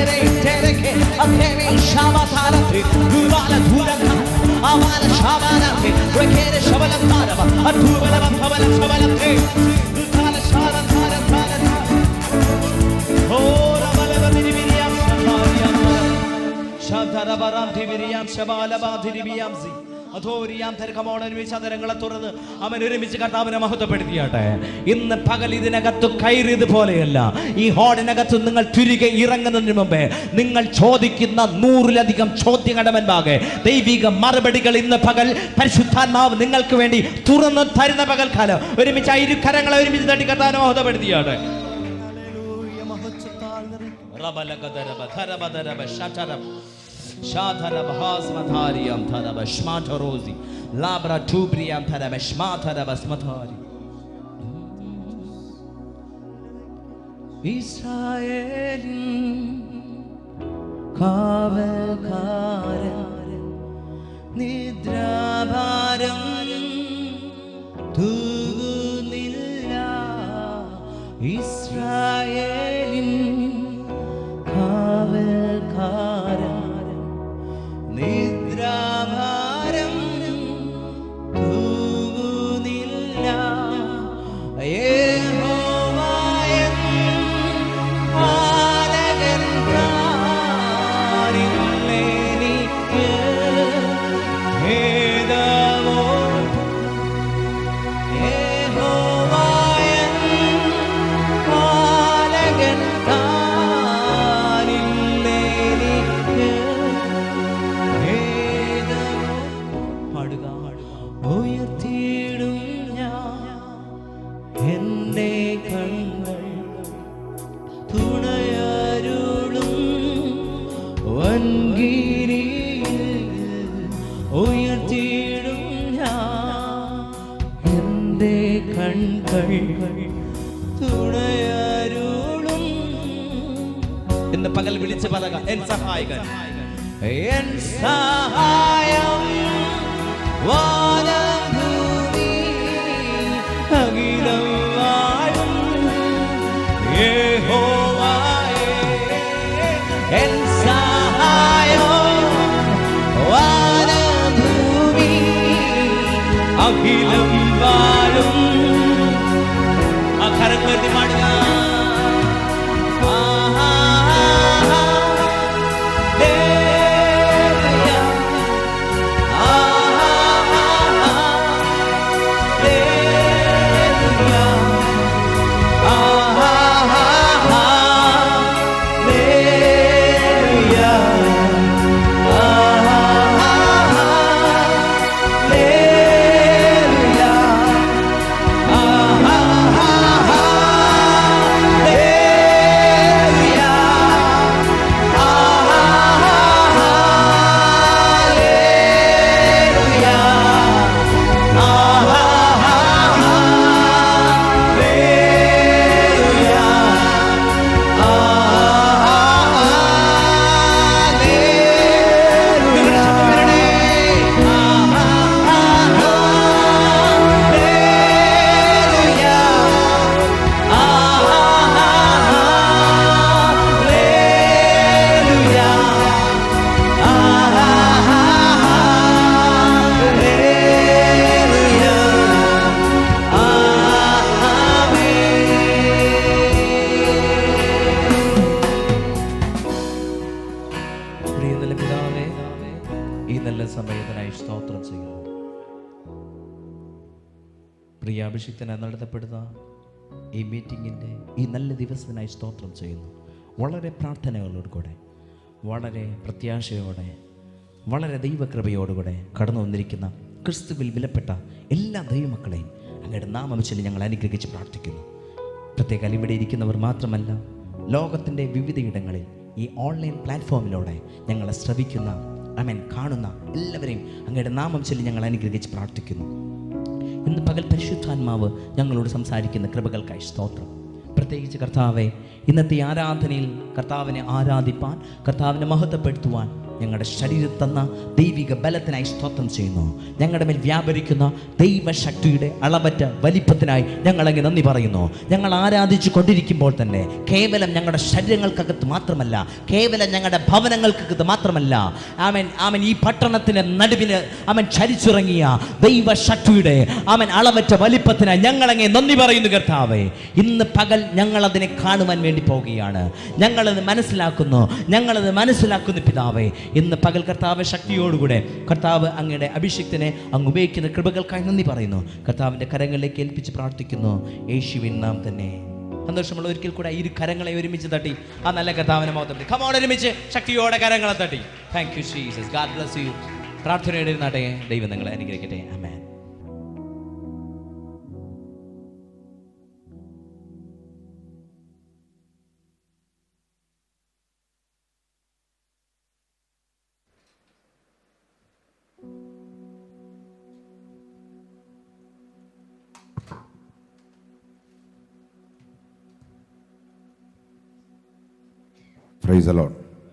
tere tere ke akeme shabatara te durvala dhuraka avala shabana te rekere shabala tarava adhubala bhavala shabala te durvala shara tara tara ora bala badiri biriyam shabariyam shantara baranti biriyam shabala badiri biyamzi അധോരിയാം തിരക്കമോട് ഒരുമിച്ച് അതരങ്ങളെ തുറന്ന് അവൻ ഒരുമിച്ച് കർത്താവിനെ മഹത്വപ്പെടുത്തിയാട്ടെ ഇന്ന് പകൽ ഇതിനകത്ത് കയറിയത് പോലെയല്ല ഈ ഹോളിനകത്ത് നിങ്ങൾ തിരികെ ഇറങ്ങുന്നതിന് മുമ്പേ നിങ്ങൾ ചോദിക്കുന്ന നൂറിലധികം ചോദ്യങ്ങളുടെ മുൻപാകെ ദൈവിക മറുപടികൾ ഇന്ന് പകൽ പരിശുദ്ധാത്മാവ് നിങ്ങൾക്ക് വേണ്ടി തുറന്നു തരുന്ന പകൽക്കാലം ഒരുമിച്ച് ആ ഇരു കരങ്ങളെ ഒരുമിച്ച് തട്ടി കർത്താവിനെ മഹത്വപ്പെടുത്തിയാട്ടെ റബലഗദരബ ധരബദരബ ശതരബ ശാധരബ ഹാസ്മധാരിയം ധരബ ശ്മാധരോസി ലാബ്ര ടൂബ്രിയം ധരബ ശ്മാധരബ സ്മധാരി ഇസ്രായേലിൻ കാവൽക്കാരൻ നിദ്രാഭാരം തൂകുന്നില്ല ഇസ്രായേലിൻ കാവൽക്കാരൻ നിദ്രാഭാരം തൂകുന്നില്ല യഹോവയൻ പാലകൻ താരില്ലെനിക്ക് ഭേദമോർത്ത് യഹോവയൻ പാലകൻ താരില്ലെനിക്ക് ഭേദമോർത്ത് പാടുക ഉയർത്തിയിടും ഞാൻ എന്റെ കണ്ണുകൾ തുണയരുളും വൻകിരിയിൽ ഉയർത്തിയിടും ഞാൻ എന്റെ കൺകൾ തുണയരുളും എന്ന് പകൽ വിളിച്ച് പറക എൻ സഹായകൻ എൻ സഹായം വാനഭൂമി അഖിലം വാഴും യഹോവയേ എൻ സഹായം വാനഭൂമി അഖിലം വാഴും ആ കരം കരുതി പാടുക ആഹാ, ഹല്ലേലൂയ. ആഹാ, ഹല്ലേലൂയ. ആഹാ, ഹല്ലേലൂയ. ആഹാ, ഹല്ലേലൂയ. ആഹാ, ഹല്ലേലൂയ. പ്രിയ നല്ല പിതാവേ ഈ നല്ല സമയത്തിനായി സ്തോത്രം ചെയ്യുന്നു പ്രിയ അഭിഷിക്തനായി നടത്തപ്പെടുന്ന ഈ മീറ്റിങ്ങിൻ്റെ ഈ നല്ല ദിവസത്തിനായി സ്തോത്രം ചെയ്യുന്നു വളരെ പ്രാർത്ഥനകളോട് കൂടെ വളരെ പ്രത്യാശയോടെ വളരെ ദൈവകൃപയോടുകൂടെ കടന്നു വന്നിരിക്കുന്ന ക്രിസ്തുവിൽ വിലപ്പെട്ട എല്ലാ ദൈവമക്കളെയും അങ്ങയുടെ നാമം ചൊല്ലി ഞങ്ങൾ അനുഗ്രഹിച്ച് പ്രാർത്ഥിക്കുന്നു പ്രത്യേക ഇവിടെ ഇരിക്കുന്നവർ മാത്രമല്ല ലോകത്തിൻ്റെ വിവിധയിടങ്ങളിൽ ഈ ഓൺലൈൻ പ്ലാറ്റ്ഫോമിലൂടെ ഞങ്ങളെ ശ്രവിക്കുന്ന അമേൻ കാണുന്ന എല്ലാവരെയും അങ്ങയുടെ നാമം ചൊല്ലി ഞങ്ങൾ അനുഗ്രഹിച്ച് പ്രാർത്ഥിക്കുന്നു ഇന്ന് പകൽ പരിശുദ്ധാത്മാവ് ഞങ്ങളോട് സംസാരിക്കുന്ന കൃപകൾക്കായി സ്തോത്രം പ്രത്യേകിച്ച് കർത്താവെ ഇന്നത്തെ ഈ ആരാധനയിൽ കർത്താവിനെ ആരാധിപ്പാൻ കർത്താവിനെ മഹത്വപ്പെടുത്തുവാൻ ഞങ്ങളുടെ ശരീരം തന്ന ദൈവിക ബലത്തിനായി സ്തോത്രം ചെയ്യുന്നു ഞങ്ങളുടെ മേൽ വ്യാപരിക്കുന്ന ദൈവശക്തിയുടെ അളവറ്റ വലിപ്പത്തിനായി ഞങ്ങളങ്ങ് നന്ദി പറയുന്നു ഞങ്ങൾ ആരാധിച്ചു കൊണ്ടിരിക്കുമ്പോൾ തന്നെ കേവലം ഞങ്ങളുടെ ശരീരങ്ങൾക്കകത്ത് മാത്രമല്ല കേവലം ഞങ്ങളുടെ ഭവനങ്ങൾക്കകത്ത് മാത്രമല്ല ആമൻ ആമൻ ഈ പട്ടണത്തിന് നടുവിന് അവൻ ചരിച്ചിറങ്ങിയ ദൈവശക്തിയുടെ അവൻ അളവറ്റ വലിപ്പത്തിനായി ഞങ്ങളങ്ങ് നന്ദി പറയുന്നു കർത്താവേ ഇന്ന് പകൽ ഞങ്ങളതിനെ കാണുവാൻ വേണ്ടി പോവുകയാണ് ഞങ്ങളത് മനസ്സിലാക്കുന്നു ഞങ്ങളത് മനസ്സിലാക്കുന്നു പിതാവേ ഇന്ന് പകൽ കർത്താവ് ശക്തിയോടുകൂടെ കർത്താവ് അങ്ങയുടെ അഭിഷേകത്തിനെ അങ്ങ് ഉപയോഗിക്കുന്ന കൃപകൾക്കായി നന്ദി പറയുന്നു കർത്താവിൻ്റെ കരങ്ങളിലേക്ക് ഏൽപ്പിച്ച് പ്രാർത്ഥിക്കുന്നു യേശുവിൻ നാം തന്നെ സന്തോഷമുള്ള ഒരിക്കൽ കൂടെ ഈ ഇരു കരങ്ങളെ ഒരുമിച്ച് തട്ടി ആ നല്ല കർത്താവിനെ മൊത്തം കമോൺ ഒരുമിച്ച് ശക്തിയോടെ കരങ്ങളെ തട്ടി thank you Jesus God bless you പ്രാർത്ഥനയുടെ ഇരുന്നാട്ടെ ദൈവം നിങ്ങളെ അനുഗ്രഹിക്കട്ടെ അമേൻ പ്രൈസ് അലോൺ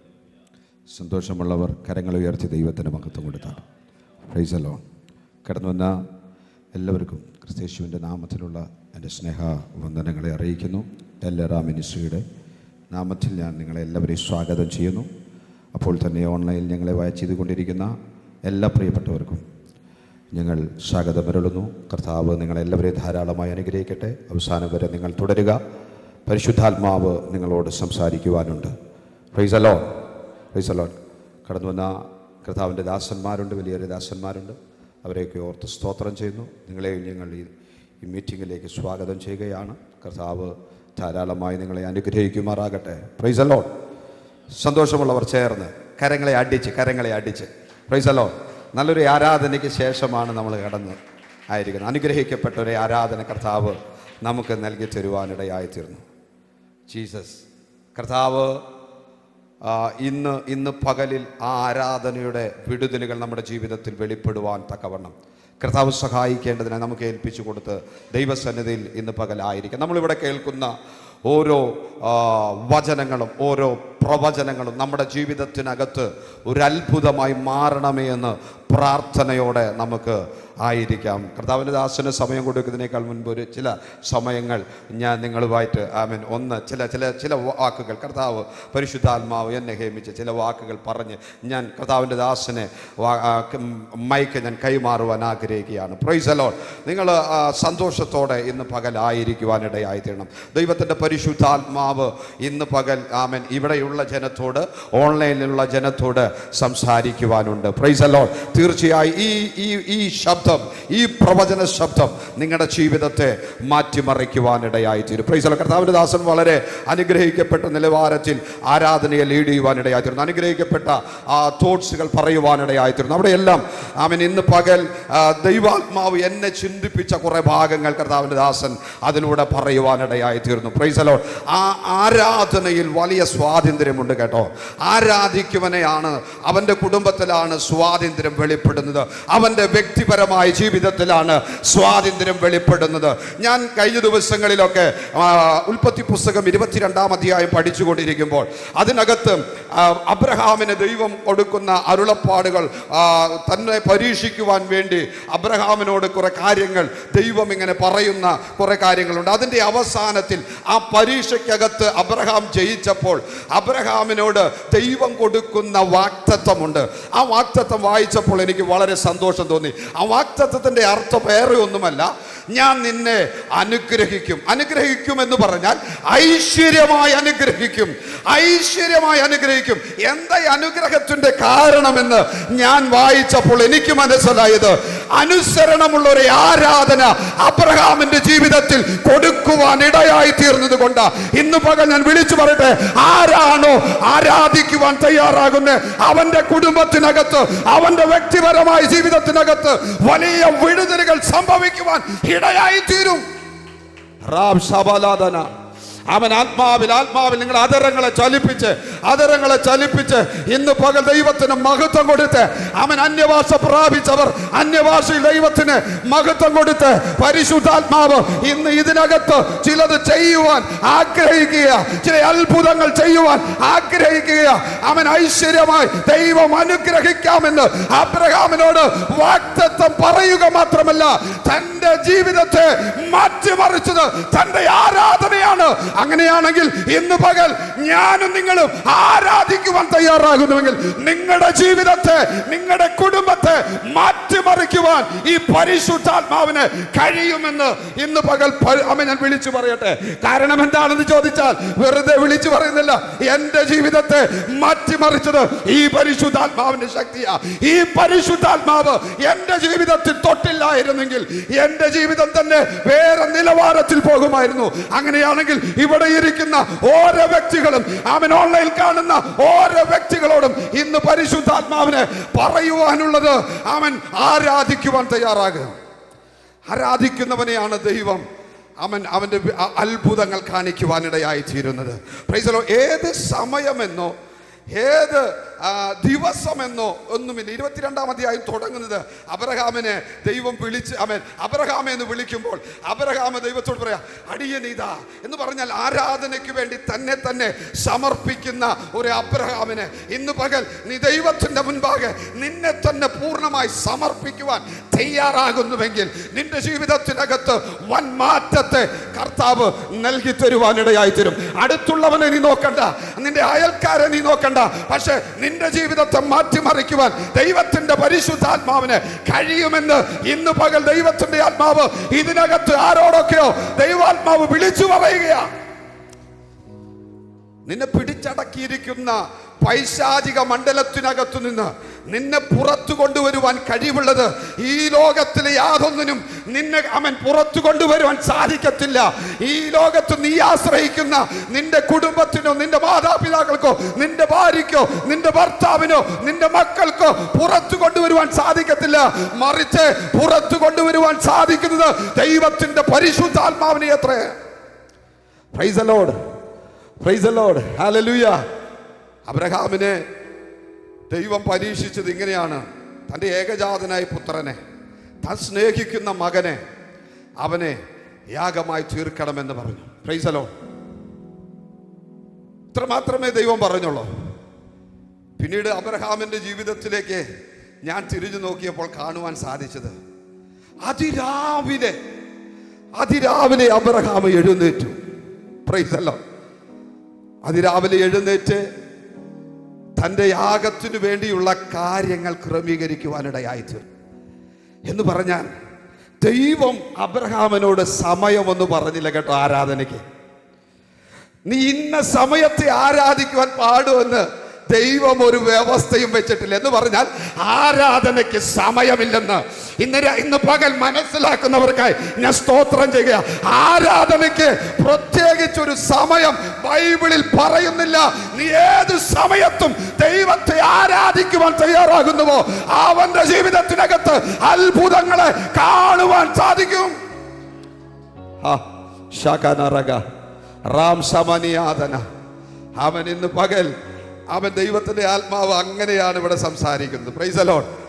സന്തോഷമുള്ളവർ കരങ്ങൾ ഉയർത്തി ദൈവത്തിന് മഹത്വം കൊടുത്താണ് പ്രൈസ് അലോൺ കടന്നു വന്ന എല്ലാവർക്കും ക്രിസ്തേശുവിൻ്റെ നാമത്തിലുള്ള എൻ്റെ സ്നേഹ വന്ദനങ്ങളെ അറിയിക്കുന്നു എല്ലറ മിനിസ്ട്രിയുടെ നാമത്തിൽ ഞാൻ നിങ്ങളെ എല്ലാവരെയും സ്വാഗതം ചെയ്യുന്നു അപ്പോൾ തന്നെ ഓൺലൈനിൽ ഞങ്ങളെ വാച്ച് ചെയ്തുകൊണ്ടിരിക്കുന്ന എല്ലാ പ്രിയപ്പെട്ടവർക്കും ഞങ്ങൾ സ്വാഗതമരുളുന്നു കർത്താവ് നിങ്ങളെല്ലാവരെയും ധാരാളമായി അനുഗ്രഹിക്കട്ടെ അവസാനം വരെ നിങ്ങൾ തുടരുക പരിശുദ്ധാത്മാവ് നിങ്ങളോട് സംസാരിക്കുവാനുണ്ട് പ്രൈസ് അലോൺ പ്രൈസ് അലോൺ കടന്നു വന്ന കർത്താവിൻ്റെ ദാസന്മാരുണ്ട് വലിയൊരു ദാസന്മാരുണ്ട് അവരെയൊക്കെ ഓർത്ത് സ്തോത്രം ചെയ്യുന്നു നിങ്ങളെയും ഞങ്ങൾ ഈ ഈ മീറ്റിങ്ങിലേക്ക് സ്വാഗതം ചെയ്യുകയാണ് കർത്താവ് ധാരാളമായി നിങ്ങളെ അനുഗ്രഹിക്കുമാറാകട്ടെ പ്രൈസ് അലോൺ സന്തോഷമുള്ളവർ ചേർന്ന് കരങ്ങളെ അടിച്ച് കരങ്ങളെ അടിച്ച് പ്രൈസ് അലോൺ നല്ലൊരു ആരാധനയ്ക്ക് ശേഷമാണ് നമ്മൾ കടന്ന് ആയിരിക്കുന്നത് അനുഗ്രഹിക്കപ്പെട്ട ഒരു ആരാധന കർത്താവ് നമുക്ക് നൽകി തരുവാനിടയായിത്തീർന്നു ജീസസ് കർത്താവ് ആ, ഇന്ന് ഇന്ന് പകലിൽ ആ ആരാധനയുടെ വിടുതലുകൾ നമ്മുടെ ജീവിതത്തിൽ വെളിപ്പെടുവാൻ തക്കവണ്ണം കർത്താവ് സഹായിക്കേണ്ടതിനെ നമുക്ക് ഏൽപ്പിച്ചു കൊടുത്ത് ദൈവസന്നിധിയിൽ ഇന്ന് പകലായിരിക്കും നമ്മളിവിടെ കേൾക്കുന്ന ഓരോ ആ, വചനങ്ങളും ഓരോ പ്രവചനങ്ങളും നമ്മുടെ ജീവിതത്തിനകത്ത് ഒരു അത്ഭുതമായി മാറണമേ എന്ന് പ്രാർത്ഥനയോടെ നമുക്ക് ആയിരിക്കാം കർത്താവിൻ്റെ ദാസന് സമയം കൊടുക്കുന്നതിനേക്കാൾ മുൻപ് ഒരു ചില സമയങ്ങൾ ഞാൻ നിങ്ങളുമായിട്ട് ഐ മീൻ ഒന്ന് ചില ചില ചില വാക്കുകൾ കർത്താവ് പരിശുദ്ധാത്മാവ് എന്നെ ഹേമിച്ച് ചില വാക്കുകൾ പറഞ്ഞ് ഞാൻ കർത്താവിൻ്റെ ദാസനെ വാ- ആ, ക- മൈക്ക് ഞാൻ കൈമാറുവാൻ ആഗ്രഹിക്കുകയാണ് പ്രൈസ് അലോൺ നിങ്ങൾ ആ, സന്തോഷത്തോടെ ഇന്ന് പകലായിരിക്കുവാനിടയായി തീരണം ദൈവത്തിൻ്റെ പരിശുദ്ധാത്മാവ് ഇന്ന് പകൽ ആമൻ ഇവിടെയുള്ള ജനത്തോട് ഓൺലൈനിലുള്ള ജനത്തോട് സംസാരിക്കുവാനുണ്ട് പ്രൈസ് അലോൺ തീർച്ചയായും ഈ ഈ ഈ ശബ്ദം ഈ പ്രവചന ശബ്ദം നിങ്ങളുടെ ജീവിതത്തെ മാറ്റിമറിക്കുവാനിടയായി തീരും പ്രൈസ് അലോൺ കർത്താവിൻ്റെ ദാസൻ വളരെ അനുഗ്രഹിക്കപ്പെട്ട നിലവാരത്തിൽ ആരാധനയെ ലീഡ് ചെയ്യുവാനിടയായി തീർന്നു അനുഗ്രഹിക്കപ്പെട്ട ആ തോട്ട്സുകൾ പറയുവാനിടയായി തീർന്നു അവിടെയെല്ലാം ആമൻ ഇന്ന് പകൽ ആ, ദൈവാത്മാവ് എന്നെ ചിന്തിപ്പിച്ച കുറേ ഭാഗങ്ങൾ കർത്താവിൻ്റെ ദാസൻ അതിലൂടെ പറയുവാനിടയായി തീർന്നു പ്രൈസ് അലോൺ ആ ആരാധനയിൽ വലിയ സ്വാതന്ത്ര്യമുണ്ട് കേട്ടോ ആരാധിക്കുവനെയാണ് അവൻ്റെ കുടുംബത്തിലാണ് സ്വാതന്ത്ര്യം വെളിപ്പെടുന്നത് അവൻ്റെ വ്യക്തിപരമായ ജീവിതത്തിലാണ് സ്വാതന്ത്ര്യം വെളിപ്പെടുന്നത് ഞാൻ കഴിഞ്ഞ ദിവസങ്ങളിലൊക്കെ ആ, ഉൽപ്പത്തി പുസ്തകം ഇരുപത്തിരണ്ടാം അധ്യായം പഠിച്ചുകൊണ്ടിരിക്കുമ്പോൾ അതിനകത്ത് ആ, അബ്രഹാമിന് ദൈവം കൊടുക്കുന്ന അരുളപ്പാടുകൾ ആ, തന്നെ പരീക്ഷിക്കുവാൻ വേണ്ടി അബ്രഹാമിനോട് കുറെ കാര്യങ്ങൾ ദൈവം ഇങ്ങനെ പറയുന്ന കുറെ കാര്യങ്ങളുണ്ട് അതിൻ്റെ അവസാനത്തിൽ ആ പരീക്ഷയ്ക്കകത്ത് അബ്രഹാം ജയിച്ചപ്പോൾ അബ്രഹാമിനോട് ദൈവം കൊടുക്കുന്ന വാക്തത്വമുണ്ട് ആ വാക്തത്വം വായിച്ചപ്പോൾ എനിക്ക് വളരെ സന്തോഷം തോന്നി ആ വാക്തത്വത്തിൻ്റെ അർത്ഥം വേറെ ഒന്നുമല്ല ഞാൻ നിന്നെ അനുഗ്രഹിക്കും അനുഗ്രഹിക്കും എന്ന് പറഞ്ഞാൽ ഐശ്വര്യമായി അനുഗ്രഹിക്കും ഐശ്വര്യമായി അനുഗ്രഹിക്കും എന്താ ഈ അനുഗ്രഹത്തിന്റെ കാരണമെന്ന് ഞാൻ വായിച്ചപ്പോൾ എനിക്ക് മനസ്സിലായത് അനുസരണമുള്ള ഒരു ആരാധന അബ്രഹാമിന്റെ ജീവിതത്തിൽ കൊടുക്കുവാൻ ഇടയായി തീർന്നത് കൊണ്ട് ഇന്ന് പകൽ ഞാൻ വിളിച്ചു പറയട്ടെ ആരാണോ ആരാധിക്കുവാൻ തയ്യാറാകുന്നത് അവന്റെ കുടുംബത്തിനകത്ത് അവന്റെ വ്യക്തിപരമായ ജീവിതത്തിനകത്ത് വലിയ വിടുതലുകൾ സംഭവിക്കുവാൻ ഇടയായി തീരും റാം ശബലാദന അവൻ ആത്മാവിൽ ആത്മാവിൽ നിങ്ങൾ അതരങ്ങളെ ചലിപ്പിച്ച് അതരങ്ങളെ ചലിപ്പിച്ച് ഇന്ന് പകൽ ദൈവത്തിന് മഹത്വം കൊടുത്ത് അവൻ അന്യഭാഷ പ്രാപിച്ചവർ അന്യഭാഷയിൽ ദൈവത്തിന് മഹത്വം കൊടുത്ത് പരിശുദ്ധാത്മാവ് ഇന്ന് ഇതിനകത്ത് ചിലത് ചെയ്യുവാൻ ആഗ്രഹിക്കുക ചില അത്ഭുതങ്ങൾ ചെയ്യുവാൻ ആഗ്രഹിക്കുക അവൻ ഐശ്വര്യമായി ദൈവം അനുഗ്രഹിക്കാമെന്ന് അബ്രഹാമിനോട് വാക്തത്വം പറയുക മാത്രമല്ല തന്റെ ജീവിതത്തെ മാറ്റിമറിച്ചത് തന്റെ ആരാധനയാണ് അങ്ങനെയാണെങ്കിൽ ഇന്ന് പകൽ ഞാനും നിങ്ങളും ആരാധിക്കുവാൻ തയ്യാറാകുന്നുവെങ്കിൽ നിങ്ങളുടെ ജീവിതത്തെ നിങ്ങളുടെ കുടുംബത്തെ മാറ്റിമറിക്കുവാൻ ഈ പരിശുദ്ധാത്മാവിന് കഴിയുമെന്ന് ഇന്ന് പകൽ പ- അമ്മ ഞാൻ വിളിച്ചു പറയട്ടെ കാരണം എന്താണെന്ന് ചോദിച്ചാൽ വെറുതെ വിളിച്ചു പറയുന്നില്ല എന്റെ ജീവിതത്തെ മാറ്റിമറിച്ചത് ഈ പരിശുദ്ധാത്മാവിന്റെ ശക്തിയാ ഈ പരിശുദ്ധാത്മാവ് എന്റെ ജീവിതത്തിൽ തൊട്ടില്ലായിരുന്നെങ്കിൽ എന്റെ ജീവിതം തന്നെ വേറെ നിലവാരത്തിൽ പോകുമായിരുന്നു അങ്ങനെയാണെങ്കിൽ ഇവിടെ ഇരിക്കുന്ന ഓരോ വ്യക്തികളും അവൻ ഓൺലൈൻ കാണുന്ന ഓരോ വ്യക്തികളോടും ഇന്ന് പരിശുദ്ധാത്മാവിന് പറയുവാനുള്ളത് അവൻ ആരാധിക്കുവാൻ തയ്യാറാകുക ആരാധിക്കുന്നവനെയാണ് ദൈവം അവൻ അവൻ്റെ വി- അ- അത്ഭുതങ്ങൾ കാണിക്കുവാനിടയായി തീരുന്നത് Praise the Lord. ഏത് സമയമെന്നോ ഏത് ആ, ദിവസമെന്നോ ഒന്നുമില്ല ഇരുപത്തിരണ്ടാം അധ്യായം തുടങ്ങുന്നത് അബ്രഹാമിനെ ദൈവം വിളിച്ച് അവൻ അബ്രഹാമെ എന്ന് വിളിക്കുമ്പോൾ അബ്രഹാമ ദൈവത്തോട് പറയാ അടിയനീതാ എന്ന് പറഞ്ഞാൽ ആരാധനയ്ക്ക് വേണ്ടി തന്നെ തന്നെ സമർപ്പിക്കുന്ന ഒരു അബ്രഹാമിനെ ഇന്ന് പകൽ നീ ദൈവത്തിന്റെ മുൻപാകെ നിന്നെ തന്നെ പൂർണ്ണമായി സമർപ്പിക്കുവാൻ തയ്യാറാകുന്നുവെങ്കിൽ നിന്റെ ജീവിതത്തിനകത്ത് വൻ മാറ്റത്തെ കർത്താവ് നൽകി തരുവാനിടയായി തരും അടുത്തുള്ളവനെ നീ നോക്കണ്ട നിന്റെ അയൽക്കാരെ നീ നോക്കണ്ട പക്ഷെ നിന്റെ ജീവിതത്തെ മാറ്റിമറിക്കുവാൻ ദൈവത്തിന്റെ പരിശുദ്ധാത്മാവിന് കഴിയുമെന്ന് ഇന്ന് പകൽ ദൈവത്തിന്റെ ആത്മാവ് ഇതിനകത്ത് ആരോടൊക്കെയോ ദൈവാത്മാവ് വിളിച്ചു പറയുകയാ നിന്നെ പിടിച്ചടക്കിയിരിക്കുന്ന പൈശാചിക മണ്ഡലത്തിനകത്തു നിന്ന് നിന്നെ പുറത്തു കൊണ്ടുവരുവാൻ കഴിവുള്ളത് ഈ ലോകത്തിലെ യാതൊന്നിനും നിന്നെ അവൻ പുറത്തു കൊണ്ടുവരുവാൻ സാധിക്കത്തില്ല ഈ ലോകത്ത് നീ ആശ്രയിക്കുന്ന നിന്റെ കുടുംബത്തിനോ നിന്റെ മാതാപിതാക്കൾക്കോ നിന്റെ ഭാര്യയ്ക്കോ നിന്റെ ഭർത്താവിനോ നിന്റെ മക്കൾക്കോ പുറത്തു കൊണ്ടുവരുവാൻ സാധിക്കത്തില്ല മറിച്ച് പുറത്തു കൊണ്ടുവരുവാൻ സാധിക്കുന്നത് ദൈവത്തിന്റെ പരിശുദ്ധാത്മാവിനെ എത്രേ praise the Lord praise the Lord hallelujah അബ്രഹാമിനെ ദൈവം പരീക്ഷിച്ചത് ഇങ്ങനെയാണ് തൻ്റെ ഏകജാതനായ പുത്രനെ താൻ സ്നേഹിക്കുന്ന മകനെ അവനെ യാഗമായി തീർക്കണമെന്ന് പറഞ്ഞു പ്രൈസ് അലോഡ് ഇത്ര മാത്രമേ ദൈവം പറഞ്ഞുള്ളൂ പിന്നീട് അബ്രഹാമിന്റെ ജീവിതത്തിലേക്ക് ഞാൻ തിരിഞ്ഞു നോക്കിയപ്പോൾ കാണുവാൻ സാധിച്ചത് അതിരാവിലെ അതിരാവിലെ അബ്രഹാം എഴുന്നേറ്റു പ്രൈസല്ലോ അതിരാവിലെ എഴുന്നേറ്റ് തൻ്റെ യാഗത്തിനു വേണ്ടിയുള്ള കാര്യങ്ങൾ ക്രമീകരിക്കുവാനിടയായി തീർന്നു എന്ന് പറഞ്ഞാൽ ദൈവം അബ്രഹാമിനോട് സമയമൊന്നും പറഞ്ഞില്ല കേട്ടോ ആരാധനയ്ക്ക് നീ ഇന്ന സമയത്തെ ആരാധിക്കുവാൻ പാടുമെന്ന് ദൈവം ഒരു വ്യവസ്ഥയും വെച്ചിട്ടില്ല എന്ന് പറഞ്ഞാൽ ആരാധനയ്ക്ക് സമയമില്ലെന്ന് ഇന്ന് ര- ഇന്ന് പകൽ മനസ്സിലാക്കുന്നവർക്കായി ഞാൻ സ്തോത്രം ചെയ്യുക ആരാധനയ്ക്ക് പ്രത്യേകിച്ച് ഒരു സമയം ബൈബിളിൽ പറയുന്നില്ല നീ ഏത് സമയത്തും ദൈവത്തെ ആരാധിക്കുവാൻ തയ്യാറാകുന്നുവോ അവന്റെ ജീവിതത്തിനകത്ത് അത്ഭുതങ്ങളെ കാണുവാൻ സാധിക്കും ആ, ശകനറക, റാം സമനിയാതന അവൻ ഇന്ന് പകൽ അവൻ ദൈവത്തിന്റെ ആത്മാവ് അങ്ങനെയാണ് ഇവിടെ സംസാരിക്കുന്നത് പ്രൈസ് അലോൺ